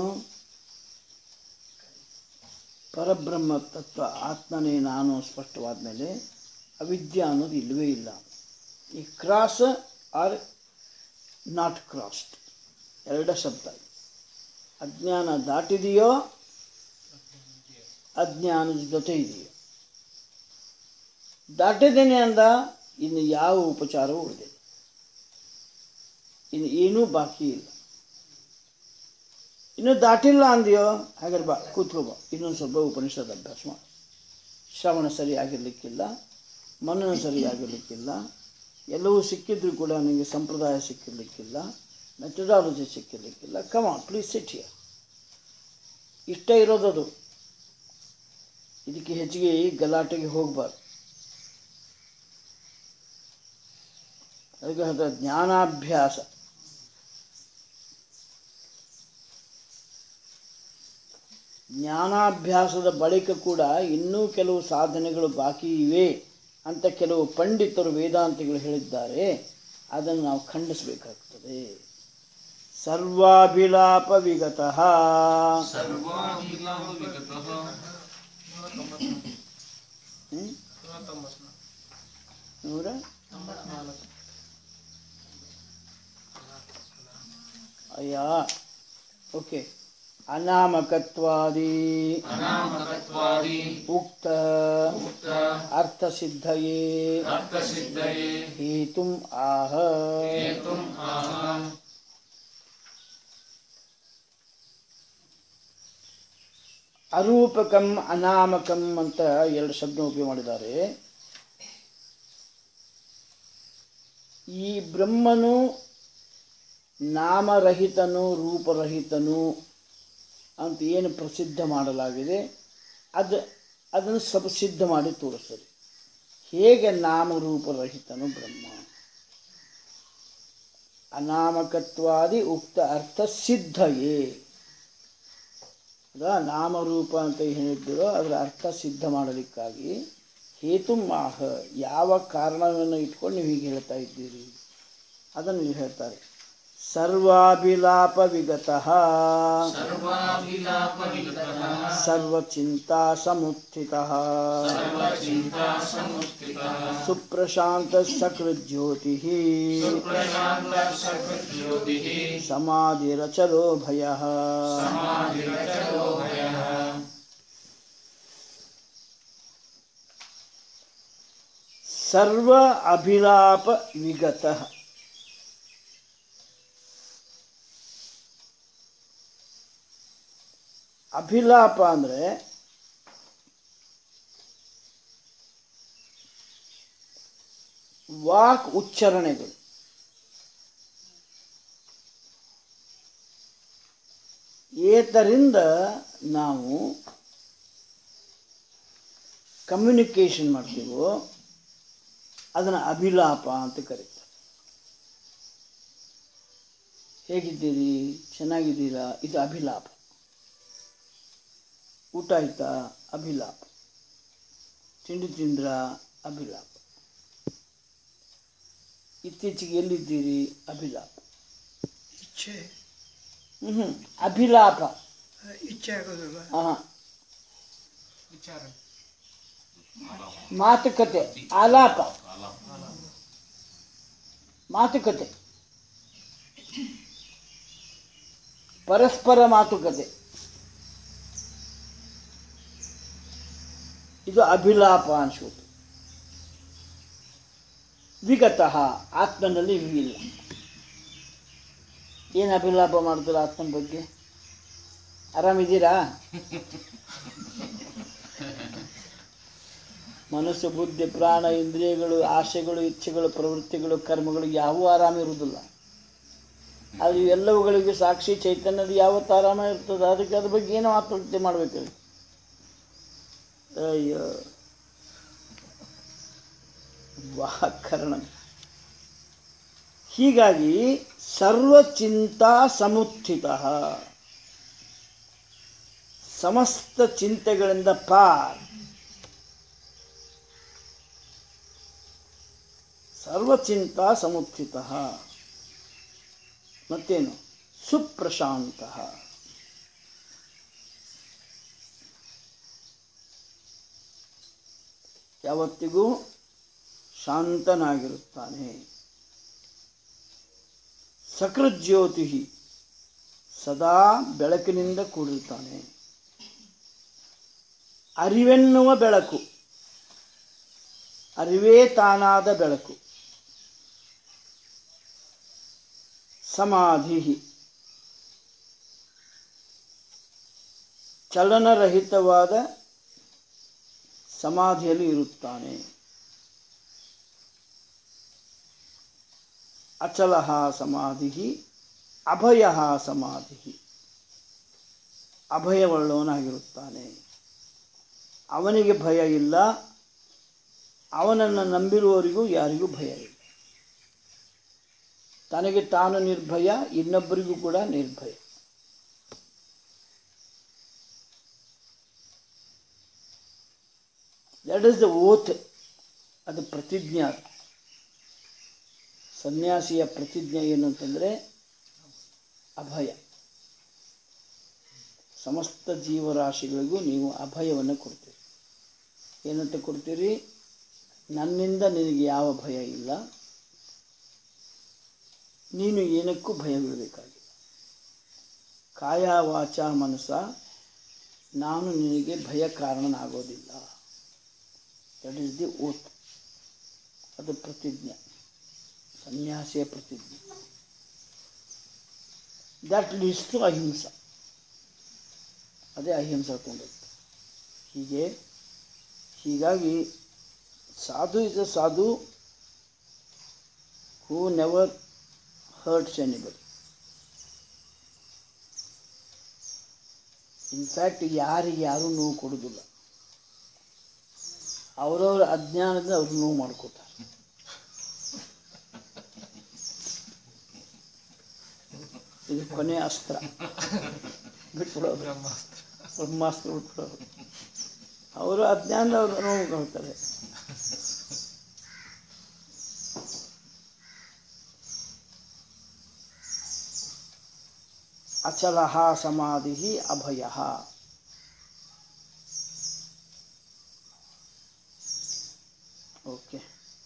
ಪರಬ್ರಹ್ಮ ತತ್ವ ಆತ್ಮನೇ ನಾನು ಸ್ಪಷ್ಟವಾದ ಮೇಲೆ ಅವಿದ್ಯೆ ಅನ್ನೋದು ಇಲ್ಲವೇ ಇಲ್ಲ ಈ ಕ್ರಾಸ್ ಆರ್ ನಾಟ್ ಕ್ರಾಸ್ಡ್ ಎರಡ ಶಬ್ದ ಅಜ್ಞಾನ ದಾಟಿದೆಯೋ ಅಜ್ಞಾನದ ಜೊತೆ ಇದೆಯೋ ದಾಟಿದ್ದೇನೆ ಅಂದ ಇನ್ನು ಯಾವ ಉಪಚಾರವೂ ಉಳಿದಿಲ್ಲ ಇನ್ನು ಏನೂ ಬಾಕಿ ಇಲ್ಲ ಇನ್ನು ದಾಟಿಲ್ಲ ಅಂದ್ಯೋ ಹಾಗಾದ್ರೆ ಬಾ ಕೂತ್ಕೋ ಬಾ ಇನ್ನೊಂದು ಸ್ವಲ್ಪ ಉಪನಿಷತ್ ಅಭ್ಯಾಸ ಮಾಡು ಶ್ರವಣ ಸರಿಯಾಗಿರ್ಲಿಕ್ಕಿಲ್ಲ ಮನನ ಸರಿಯಾಗಿರ್ಲಿಕ್ಕಿಲ್ಲ ಎಲ್ಲವೂ ಸಿಕ್ಕಿದ್ರು ಕೂಡ ನಿಮಗೆ ಸಂಪ್ರದಾಯ ಸಿಕ್ಕಿರ್ಲಿಕ್ಕಿಲ್ಲ ಮೆಥಡಾಲಜಿ ಸಿಕ್ಕಿರ್ಲಿಕ್ಕಿಲ್ಲ ಕಮಾನ್ ಪ್ಲೀಸ್ ಸಿಟ್ ಹಿಯರ್ ಇಷ್ಟ ಇರೋದದು ಇದಕ್ಕೆ ಹೆಚ್ಚಿಗೆ ಗಲಾಟೆಗೆ ಹೋಗಬಾರ್ದು ಅದಕ್ಕೆ ಹೇಳ್ತಾರೆ ಜ್ಞಾನಾಭ್ಯಾಸ ಜ್ಞಾನಾಭ್ಯಾಸದ ಬಳಿಕ ಕೂಡ ಇನ್ನೂ ಕೆಲವು ಸಾಧನೆಗಳು ಬಾಕಿ ಇವೆ ಅಂತ ಕೆಲವು ಪಂಡಿತರು ವೇದಾಂತಿಗಳು ಹೇಳಿದ್ದಾರೆ ಅದನ್ನು ನಾವು ಖಂಡಿಸಬೇಕಾಗ್ತದೆ ಸರ್ವಾಭಿಲಾಪ ವಿಗತಃ ಸರ್ವಾಭಿಲಾಪವಿಗತಃ ಹ್ಮ್? ನೂರ ಅಯ್ಯ ಓಕೆ ಅನಾಮಕತ್ವಾದಿ ಅನಾಮಕತ್ವಾದಿ ಉಕ್ತ ಉಕ್ತ ಅರ್ಥಸಿದ್ಧಯೇ ಅರ್ಥಸಿದ್ಧಯೇ ಹೇತುಂ ಆಹ ಹೇತುಂ ಆಹ ಅರೂಪಕಂ ಅನಾಮಕಂ ಅಂತ ಎರಡು ಶಬ್ದ ಉಪಯೋಗ ಮಾಡಿದ್ದಾರೆ ಈ ಬ್ರಹ್ಮನು ನಾಮರಹಿತನು ರೂಪರಹಿತನು ಅಂತ ಏನು ಪ್ರಸಿದ್ಧ ಮಾಡಲಾಗಿದೆ ಅದು ಅದನ್ನು ಸ್ವಲ್ಪ ಸಿದ್ಧ ಮಾಡಿ ತೋರಿಸ್ತದೆ ಹೇಗೆ ನಾಮರೂಪರಹಿತನು ಬ್ರಹ್ಮ ಅನಾಮಕತ್ವಾದಿ ಉಕ್ತ ಅರ್ಥ ಸಿದ್ಧಯೇ ಅದ ನಾಮರೂಪ ಅಂತ ಹೇಳಿದ್ದೀರೋ ಅದರ ಅರ್ಥ ಸಿದ್ಧ ಮಾಡಲಿಕ್ಕಾಗಿ ಹೇತು ಮಾಹ ಯಾವ ಕಾರಣವನ್ನು ಇಟ್ಕೊಂಡು ನೀವು ಹೀಗೆ ಹೇಳ್ತಾ ಇದ್ದೀರಿ ಅದನ್ನು ನೀವು ಹೇಳ್ತಾರೆ ಸರ್ವಾಭಿಲಾಪ ವಿಗತಃ ಸರ್ವಾಭಿಲಾಪವಿಗತಃ ಸರ್ವಚಿಂತಾ ಸಮುತ್ಥಿತಃ ಸರ್ವಚಿಂತಾ ಸಮುಸ್ಥಿತಃ ಸುಪ್ರಶಾಂತ ಸಕೃಜ್ಯೋತಿ ಪ್ರಶಾಂತ ಸಕೃಜ್ಯೋತಿಃ ಸಮಾಧಿರಚರೋ ಭಯ ಸಮಾಧಿರಚರೋ ಭಯಃ ಸರ್ವ ಅಭಿಲಾಪ ವಿಗತಃ ಅಭಿಲಾಪ ಅಂದರೆ ವಾಕ್ ಉಚ್ಚಾರಣೆಗಳು ಏತರಿಂದ ನಾವು ಕಮ್ಯುನಿಕೇಷನ್ ಮಾಡ್ತೀವೋ ಅದನ್ನು ಅಭಿಲಾಪ ಅಂತ ಕರೀತಾರೆ ಹೇಗಿದ್ದೀರಿ ಚೆನ್ನಾಗಿದ್ದೀರಾ ಇದು ಅಭಿಲಾಪ ಊಟ ಆಯ್ತಾ ಅಭಿಲಾಪ ತಿಂಡಿ ತಿಂದ್ರ ಅಭಿಲಾಪ ಇತ್ತೀಚೆಗೆ ಎಲ್ಲಿದ್ದೀರಿ ಅಭಿಲಾಪ ಇಚ್ಛೆ ಹ್ಞೂ ಅಭಿಲಾಪ ಇಚ್ಛೆ ಆಗೋದಿಲ್ಲ ಹಾಂ ವಿಚಾರ ಮಾತುಕತೆ ಆಲಾಪ ಮಾತುಕತೆ ಪರಸ್ಪರ ಮಾತುಕತೆ ಇದು ಅಭಿಲಾಪ ಅನ್ಸೋದು ವಿಗತಃ ಆತ್ಮನಲ್ಲಿ ಇಲ್ಲ ಏನು ಅಭಿಲಾಪ ಮಾಡ್ತೀರ ಆತ್ಮನ ಬಗ್ಗೆ ಆರಾಮಿದ್ದೀರಾ ಮನಸ್ಸು ಬುದ್ಧಿ ಪ್ರಾಣ ಇಂದ್ರಿಯಗಳು ಆಸೆಗಳು ಇಚ್ಛೆಗಳು ಪ್ರವೃತ್ತಿಗಳು ಕರ್ಮಗಳು ಯಾವುವು ಆರಾಮ ಇರುವುದಿಲ್ಲ ಅದು ಎಲ್ಲವುಗಳಿಗೆ ಸಾಕ್ಷಿ ಚೈತನ್ಯದ ಯಾವತ್ತು ಆರಾಮ ಇರ್ತದೆ ಅದಕ್ಕೆ ಅದ್ರ ಬಗ್ಗೆ ಏನೋ ಆತ್ಮಹತ್ಯೆ ಮಾಡಬೇಕು ಅಯ್ಯೋ ವಾಕರಣ ಹೀಗಾಗಿ ಸರ್ವಚಿಂತಾ ಸಮುತ್ಥಿತ ಸಮಸ್ತ ಚಿಂತೆಗಳಿಂದ ಪಾರ್ ಸರ್ವಚಿಂತಾ ಸಮುತ್ಥಿತ ಮತ್ತೇನು ಸುಪ್ರಶಾಂತ ಯಾವತ್ತಿಗೂ ಶಾಂತನಾಗಿರುತ್ತಾನೆ ಸಕೃಜ್ಯೋತಿ ಸದಾ ಬೆಳಕಿನಿಂದ ಕೂಡಿರ್ತಾನೆ ಅರಿವೆನ್ನುವ ಬೆಳಕು ಅರಿವೇ ತಾನಾದ ಬೆಳಕು ಸಮಾಧಿ ಚಲನರಹಿತವಾದ ಸಮಾಧಿಯಲ್ಲಿ ಇರುತ್ತಾನೆ ಅಚಲ ಸಮಾಧಿ ಅಭಯ ಸಮಾಧಿ ಅಭಯವುಳ್ಳವನಾಗಿರುತ್ತಾನೆ ಅವನಿಗೆ ಭಯ ಇಲ್ಲ ಅವನನ್ನು ನಂಬಿರುವವರಿಗೂ ಯಾರಿಗೂ ಭಯ ಇಲ್ಲ ತನಗೆ ತಾನು ನಿರ್ಭಯ ಇನ್ನೊಬ್ಬರಿಗೂ ಕೂಡ ನಿರ್ಭಯ ದಟ್ ಇಸ್ ದ ಓತ್ ಅದು ಪ್ರತಿಜ್ಞೆ ಅದು. ಸನ್ಯಾಸಿಯ ಪ್ರತಿಜ್ಞೆ ಏನು ಅಂತಂದರೆ ಅಭಯ ಸಮಸ್ತ ಜೀವರಾಶಿಗಳಿಗೂ ನೀವು ಅಭಯವನ್ನು ಕೊಡ್ತೀರಿ ಏನಂತ ಕೊಡ್ತೀರಿ ನನ್ನಿಂದ ನಿನಗೆ ಯಾವ ಭಯ ಇಲ್ಲ ನೀನು ಏನಕ್ಕೂ ಭಯ ಬೀಳಬೇಕಾಗಿಲ್ಲ ಕಾಯ ವಾಚ ಮನಸ್ಸ ನಾನು ನಿನಗೆ ಭಯ ಕಾರಣನಾಗೋದಿಲ್ಲ ದಟ್ ಈಸ್ ದಿ ಓತ್ ಅದು ಪ್ರತಿಜ್ಞೆ ಸನ್ಯಾಸಿಯ ಪ್ರತಿಜ್ಞೆ ದಟ್ ಲೀಡ್ಸ್ ಟು ಅಹಿಂಸ ಅದೇ ಅಹಿಂಸಾ ಕೊಂಡದ್ದು ಹೀಗೆ ಹೀಗಾಗಿ ಸಾಧು is a sadhu who never hurts anybody in fact ಯಾರಿಗೆ ಯಾರೂ ನೋವು ಕೊಡೋದಿಲ್ಲ ಅವರವರ ಅಜ್ಞಾನದ ಅವ್ರು ನೋವು ಮಾಡ್ಕೋತಾರೆ ಇದು ಕೊನೆ ಅಸ್ತ್ರ ಬಿಟ್ಬಿಡೋದು ಬ್ರಹ್ಮಾಸ್ತ್ರ ಬಿಟ್ಬಿಡೋದು ಅವರು ಅಜ್ಞಾನದ ಅವ್ರು ನೋವು ಕೊಡ್ತಾರೆ ಅಚಲ ಸಮಾಧಿ ಅಭಯ ಓಕೆ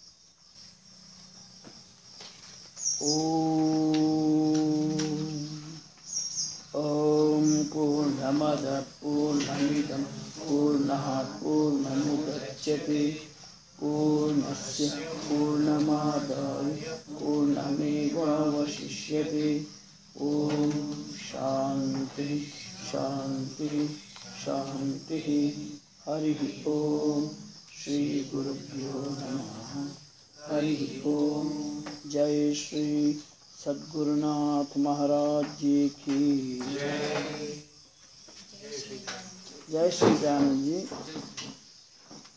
ಓಂ ಪೂರ್ಣಮದ ಪೂರ್ಣಮಿದಂ ಪೂರ್ಣಾತ್ ಪೂರ್ಣಮುದಚ್ಯತೆ ಪೂರ್ಣಸ್ಯ ಪೂರ್ಣಮಾದಾಯ ಪೂರ್ಣಮೇವಾವಶಿಷ್ಯತೆ ಓಂ ಶಾಂತಿ ಶಾಂತಿ ಶಾಂತಿ ಹರಿ ಓಂ ಶ್ರೀ ಗುರುಭ್ಯೋ ನಮಃ हरि ओम जय श्री सद्गुरुनाथ महाराज जी की जय श्री दयानंद जी